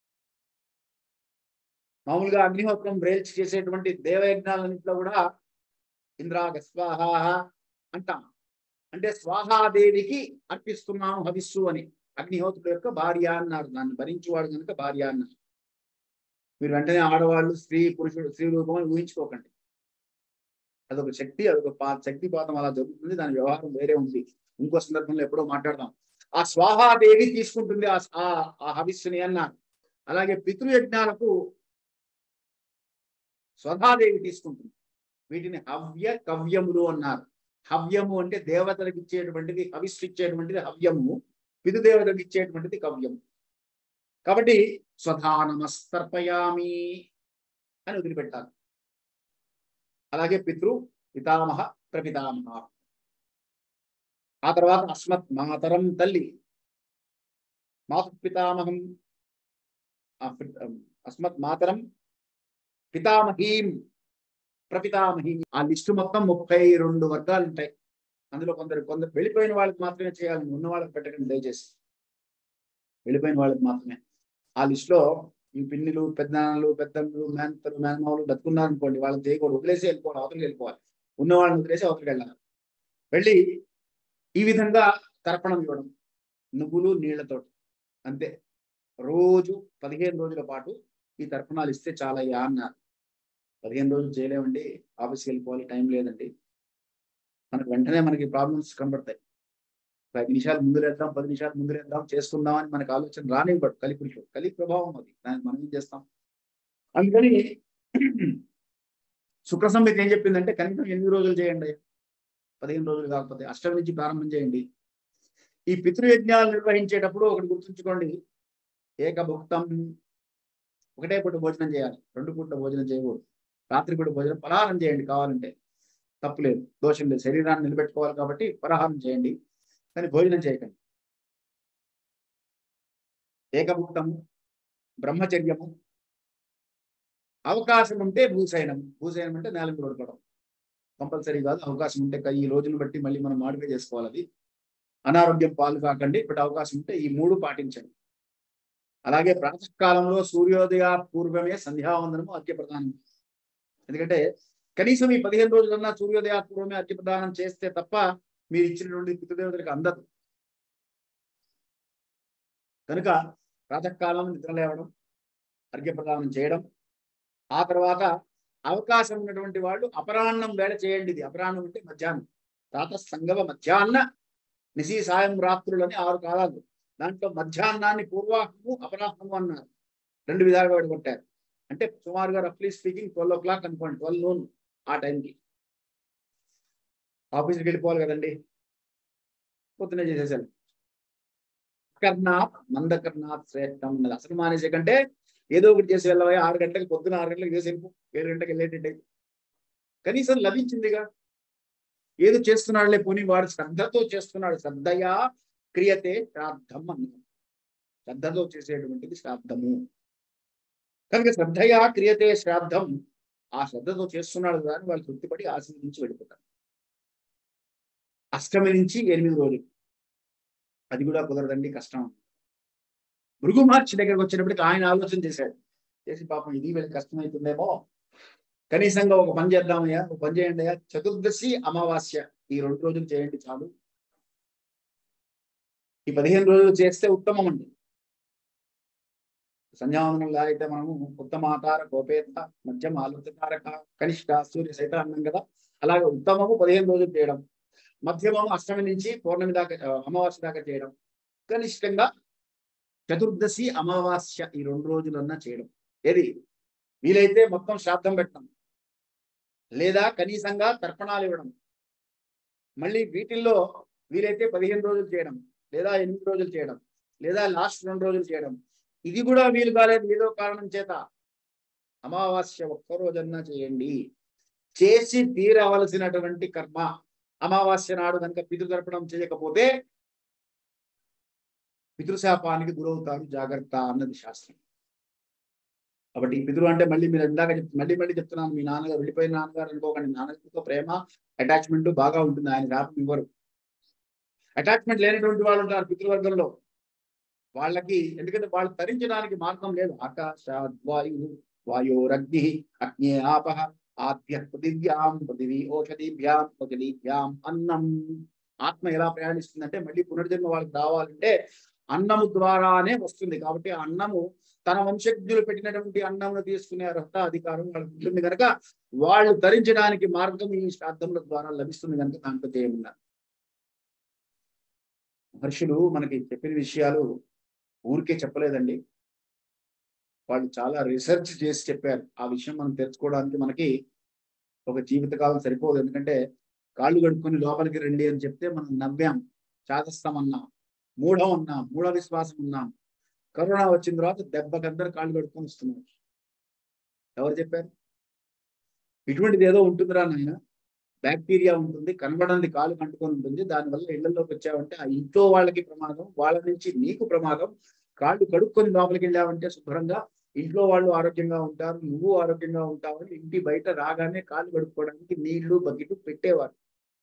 మామూలుగా అగ్నిహోత్రం రేల్చి చేసేటువంటి దేవయజ్ఞాలన్నింటిలో కూడా ఇంద్రాగ స్వాహ అంటాం అంటే స్వాహాదేవికి అర్పిస్తున్నాము హవిస్సు అని అగ్నిహోత్రుడు యొక్క భార్య అన్నారు దాన్ని భరించేవాడు కనుక భార్య అన్నారు మీరు వెంటనే ఆడవాళ్ళు స్త్రీ పురుషుడు స్త్రీ రూపం అని ఊహించుకోకండి అదొక శక్తి అదొక పా శక్తిపాతం అలా జరుగుతుంది దాని వ్యవహారం వేరే ఉంది ఇంకో సందర్భంలో ఎప్పుడో మాట్లాడదాం ఆ స్వాహాదేవి తీసుకుంటుంది ఆ ఆ- ఆ హవిస్సుని అన్నారు అలాగే పితృయజ్ఞాలకు స్వధాదేవి తీసుకుంటుంది వీటిని హవ్య కవ్యములు అన్నారు హవ్యము అంటే దేవతలకు ఇచ్చేటువంటిది హవిస్సు ఇచ్చేటువంటిది హవ్యము పితృదేవతలకు ఇచ్చేటువంటిది కవ్యము కాబట్టి స్వధానమస్తర్పయామి అని వదిలిపెట్టాలి అలాగే పితృ పితామహ ప్రపితామహ ఆ తర్వాత అస్మత్ మాతరం తల్లి మాతృ పితామహం ఆ పి- అస్మత్ మాతరం పితామహీం ప్రపితామహి ఆ లిస్టు మొత్తం ముప్పై రెండు వర్గాలు ఉంటాయి అందులో కొందరు కొందరు వెళ్ళిపోయిన వాళ్ళకి మాత్రమే చేయాలి ఉన్న వాళ్ళకి పెట్టకండి దయచేసి వెళ్ళిపోయిన వాళ్ళకి మాత్రమే ఆ లిస్ట్ లో ఈ పిన్నిలు పెద్దనాన్నలు పెద్దలు మేనతలు మేనమావులు బతుకున్నారు అనుకోండి వాళ్ళకి చేయకూడదు వదిలేసి వెళ్ళిపోవాలి అవతలకి వెళ్ళిపోవాలి ఉన్న వాళ్ళని వదిలేసి అవతలకి వెళ్ళాలి వెళ్ళి ఈ విధంగా తర్పణం ఇవ్వడం నువ్వులు నీళ్లతో అంతే రోజు పదిహేను రోజుల పాటు ఈ తర్పణాలు ఇస్తే చాలా అయ్యా అన్నారు పదిహేను రోజులు చేయలేమండి ఆఫీస్కి వెళ్ళిపోవాలి టైం లేదండి మనకు వెంటనే మనకి ప్రాబ్లమ్స్ కనబడతాయి పది నిమిషాలు ముందు లేద్దాం పది నిమిషాలు ముందు లేద్దాం చేసుకుందాం అని మనకు ఆలోచన రానివ్వడు కలిపురుషు కలి ప్రభావం అది దానికి మనం ఏం చేస్తాం అందుకని శుక్ర సంహిత ఏం చెప్పిందంటే కనీసం ఎనిమిది రోజులు చేయండి పదిహేను రోజులు కాకపోతే అష్టమి నుంచి ప్రారంభం చేయండి ఈ పితృయజ్ఞాలు నిర్వహించేటప్పుడు ఒకటి గుర్తుంచుకోండి ఏకభుక్తం ఒకటే పూట భోజనం చేయాలి రెండు పూట భోజనం చేయకూడదు రాత్రి పూట భోజనం పలహారం చేయండి కావాలంటే తప్పులేదు దోషం లేదు శరీరాన్ని నిలబెట్టుకోవాలి కాబట్టి పలహారం చేయండి కానీ భోజనం చేయకండి ఏకభుక్తము బ్రహ్మచర్యము అవకాశం ఉంటే భూసైనం భూసైనం అంటే నేల మీద పడుకోవడం కంపల్సరీ కాదు అవకాశం ఉంటే క- ఈ రోజును బట్టి మళ్ళీ మనం మాడిఫై చేసుకోవాలి అది అనారోగ్యం పాలు కాకండి బట్ అవకాశం ఉంటే ఈ మూడు పాటించండి అలాగే ప్రాతకాలంలో సూర్యోదయ పూర్వమే సంధ్యావందనము అర్ఘ్యప్రదానం ఎందుకంటే కనీసం ఈ పదిహేను రోజులన్నా సూర్యోదయ పూర్వమే అర్ఘ్యప్రదానం చేస్తే తప్ప మీరు ఇచ్చినటువంటి పితృదేవతలకు అందదు కనుక ప్రాతకాలం నిద్ర లేవడం అర్ఘ్యప్రదానం చేయడం ఆ తర్వాత అవకాశం ఉన్నటువంటి వాళ్ళు అపరాహ్నం వేళ చేయండి ఇది అపరాహ్నం అంటే మధ్యాహ్నం ప్రాత సంగమ మధ్యాహ్న నిశీ సాయం రాత్రులని ఆరు కాలాలు దాంట్లో మధ్యాహ్నాన్ని పూర్వాహము అపరాహము అన్నారు రెండు విధాలుగా విడగొట్టారు అంటే సుమారుగా రఫ్లీ స్పీకింగ్ ట్వెల్వ్ ఓ క్లాక్ అనుకోండి ట్వెల్వ్ నూన్ ఆ టైంకి ఆఫీస్కి వెళ్ళిపోవాలి కదండి పొద్దునే చేసేసారు కర్ణాత్ మందకర్ణాత్ శ్రేష్టం ఉన్నది అసలు మానేసే కంటే ఏదో ఒకటి చేసి వెళ్ళవా ఆరు గంటలకు పొద్దున ఆరు గంటలకు చేసి వెళ్ళిపో ఏడు గంటలకు వెళ్ళేటట్టు కనీసం లభించిందిగా ఏదో చేస్తున్నాడులే పోనీ వాడు శ్రద్ధతో చేస్తున్నాడు శ్రద్ధయా క్రియతే శ్రాద్ధం అన్నాడు శ్రద్ధతో చేసేటువంటిది శ్రాద్ధము కనుక శ్రద్ధయా క్రియతే శ్రాద్ధం ఆ శ్రద్ధతో చేస్తున్నాడు కదా అని వాళ్ళు తృప్తిపడి ఆశీర్వదించి వెళ్ళిపోతారు అష్టమి నుంచి ఎనిమిది రోజులు అది కూడా కుదరదండి కష్టం భృగు మహర్షి దగ్గరకు వచ్చినప్పటికి ఆయన ఆలోచన చేశాడు చేసి పాపం ఇది వీళ్ళకి కష్టమవుతుందేమో కనీసంగా ఒక పని చేద్దామయ్యా ఒక పని చేయండి అయ్యా చతుర్దశి అమావాస్య ఈ రెండు రోజులు చేయండి చాలు ఈ పదిహేను రోజులు చేస్తే ఉత్తమం అండి సంధ్యావందనంలో అయితే మనము ఉత్తమాతార గోపేత మధ్యం ఆలోచకారక కనిష్ట సూర్య సైతం అన్నాం కదా అలాగే ఉత్తమము పదిహేను రోజులు చేయడం మధ్యమము అష్టమి నుంచి పౌర్ణమి దాకా ఆ, అమావాస్య దాకా చేయడం కనిష్టంగా చతుర్దశి అమావాస్య ఈ రెండు రోజులన్నా చేయడం ఏది వీలైతే మొత్తం శ్రాద్ధం పెట్టడం లేదా కనీసంగా తర్పణాలు ఇవ్వడం మళ్ళీ వీటిల్లో వీలైతే పదిహేను రోజులు చేయడం లేదా ఎనిమిది రోజులు చేయడం లేదా లాస్ట్ రెండు రోజులు చేయడం ఇది కూడా వీలు కాలేదు ఏదో కారణం చేత అమావాస్య ఒక్క రోజన్నా చేయండి చేసి తీరవలసినటువంటి కర్మ అమావాస్య నాడు కనుక పితృతర్పణం చేయకపోతే పితృశాపానికి గురవుతారు జాగ్రత్త అన్నది శాస్త్రం కాబట్టి ఈ పితృ అంటే మళ్ళీ మీరు ఇందాక చెప్ మళ్ళీ మళ్ళీ చెప్తున్నాను మీ నాన్నగారు వెళ్ళిపోయిన నాన్నగారు అనుకోకండి నాన్నగారితో ప్రేమ అటాచ్మెంట్ బాగా ఉంటుంది ఆయన శాపం ఇవ్వరు అటాచ్మెంట్ లేనటువంటి వాళ్ళు ఉంటారు పితృవర్గంలో వాళ్ళకి ఎందుకంటే వాళ్ళు తరించడానికి మార్గం లేదు ఆకాశ వాయు వాయోరగ్ని అగ్ని ఆపహ ఆద్య పృథివ్యాం పృథివీ ఓషధీభ్యాం ఓషధీభ్యాం అన్నం ఆత్మ ఎలా ప్రయాణిస్తుందంటే మళ్ళీ పునర్జన్మ వాళ్ళకి రావాలంటే అన్నము ద్వారానే వస్తుంది కాబట్టి ఆ అన్నము తన వంశజ్ఞులు పెట్టినటువంటి అన్నమును తీసుకునే అర్హత అధికారం వాళ్ళకి ఉంటుంది కనుక వాళ్ళు ధరించడానికి మార్గం ఈ శ్రాద్ధముల ద్వారా లభిస్తుంది కనుక దాంట్లో చేయమన్నారు మహర్షులు మనకి చెప్పిన విషయాలు ఊరికే చెప్పలేదండి వాళ్ళు చాలా రీసెర్చ్ చేసి చెప్పారు ఆ విషయం మనం తెలుసుకోవడానికి మనకి ఒక జీవితకాలం సరిపోదు ఎందుకంటే కాళ్ళు కడుక్కొని లోపలికి రండి అని చెప్తే మనం నవ్వాం చాదస్తాం అన్నాం మూఢం అన్నాం మూఢ విశ్వాసం ఉన్నాం కరోనా వచ్చిన తర్వాత దెబ్బకందరు కాళ్ళు కడుక్కొని వస్తున్నారు ఎవరు చెప్పారు ఇటువంటిది ఏదో ఉంటుందిరా నాయన బ్యాక్టీరియా ఉంటుంది కనబడంది కాలు కంటుకొని ఉంటుంది దానివల్ల ఇళ్లలోకి వచ్చావంటే ఆ ఇంట్లో వాళ్ళకి ప్రమాదం వాళ్ళ నుంచి నీకు ప్రమాదం కాళ్ళు కడుక్కొని లోపలికి వెళ్ళావంటే శుభ్రంగా ఇంట్లో వాళ్ళు ఆరోగ్యంగా ఉంటారు నువ్వు ఆరోగ్యంగా ఉంటావని ఇంటి బయట రాగానే కాళ్ళు కడుక్కోవడానికి నీళ్లు బకెట్ పెట్టేవారు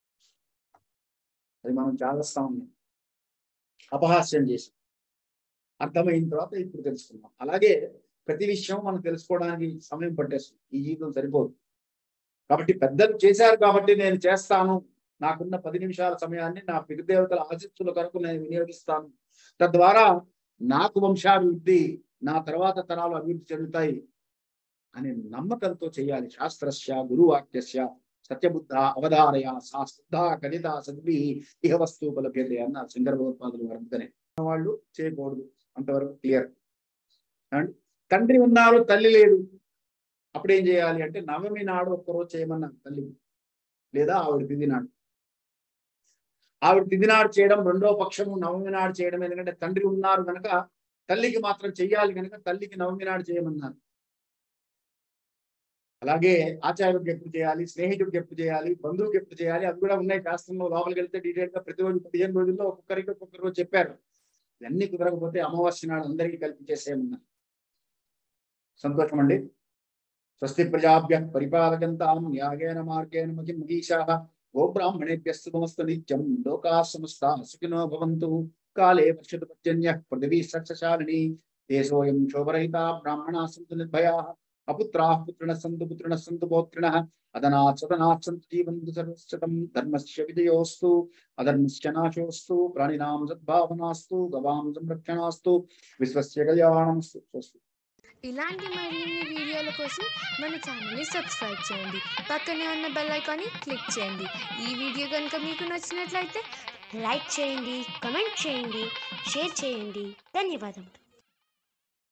అది మనం చాలా ఉన్నాం అపహాస్యం చేసాం అర్థమైన తర్వాత ఇప్పుడు తెలుసుకున్నాం అలాగే ప్రతి విషయం మనం తెలుసుకోవడానికి సమయం పట్టేస్తుంది ఈ జీవితం సరిపోదు కాబట్టి పెద్దలు చేశారు కాబట్టి నేను చేస్తాను నాకున్న పది నిమిషాల సమయాన్ని నా పితృదేవతల ఆశిస్సుల కొరకు నేను వినియోగిస్తాను తద్వారా నాకు వంశాభివృద్ధి నా తర్వాత తరాలు అభివృద్ధి చెందుతాయి అనే నమ్మకంతో చేయాలి శాస్త్రస్య గురువాక్యస్య సత్యబుద్ధ అవధారయ సా శుద్ధ కథిత సద్భి ఇహ వస్తువుపలభ్యతే అన్న శంకర భగవత్పాదులు వర్ధనే వాళ్ళు చేయకూడదు అంతవరకు క్లియర్ అండ్ తండ్రి ఉన్నారు తల్లి లేదు అప్పుడు ఏం చేయాలి అంటే నవమి నాడు ఒక్కరోజు చేయమన్నారు తల్లి లేదా ఆవిడ తిది నాడు ఆవిడ తిది నాడు చేయడం రెండో పక్షము నవమి నాడు చేయడం ఎందుకంటే తండ్రి ఉన్నారు కనుక తల్లికి మాత్రం చెయ్యాలి కనుక తల్లికి నవమి నాడు చేయమన్నారు అలాగే ఆచార్యుడికి ఎప్పుడు చేయాలి స్నేహితుడికి ఎప్పుడు చేయాలి బంధువుకి ఎప్పుడు చేయాలి అవి కూడా ఉన్నాయి శాస్త్రంలో లోపలికి వెళ్తే డీటెయిల్ గా ప్రతి రోజు పదిహేను రోజుల్లో ఒక్కొక్కరికి ఒక్కొక్క రోజు చెప్పారు ఇవన్నీ కుదరకపోతే అమావాస్య నాడు అందరికీ కలిపి చేసేయమన్నారు సంతోషం అండి స్వస్తి ప్రజాభ్య పరిపాలకంతాం న్యాయేన మార్గేణ మహిం మహిషా గోబ్రాహ్మణేభ్యస్తు నమస్తు నిత్యం లోకా సమస్త సుఖినో భవంతు కాలే వర్షతు పర్జన్య పృథివీ సస్యశాలిని దేశోయం శోభరహిత బ్రాహ్మణా సంతు నిర్భయా అపుత్రాः పుత్రిణः సन्तు పుత్రిణः సन्तు పౌత్రిణः అదనాత్ సదనాత్ సంతు జీవంతు సర్వశ్చతం ధర్మస్య విజయోస్తు అధర్మస్య నాశోస్తు ప్రాణినాం సద్భావనాస్తు గవాం సంరక్షణాస్తు విశ్వస్య కళ్యాణమస్తు స్వస్తి ఇలాంటి మరిన్ని వీడియోల కోసం మన ఛానల్ని సబ్స్క్రైబ్ చేయండి పక్కనే ఉన్న బెల్ ఐకాన్ని క్లిక్ చేయండి ఈ వీడియో కనుక మీకు నచ్చినట్లయితే లైక్ చేయండి కమెంట్ చేయండి షేర్ చేయండి ధన్యవాదములు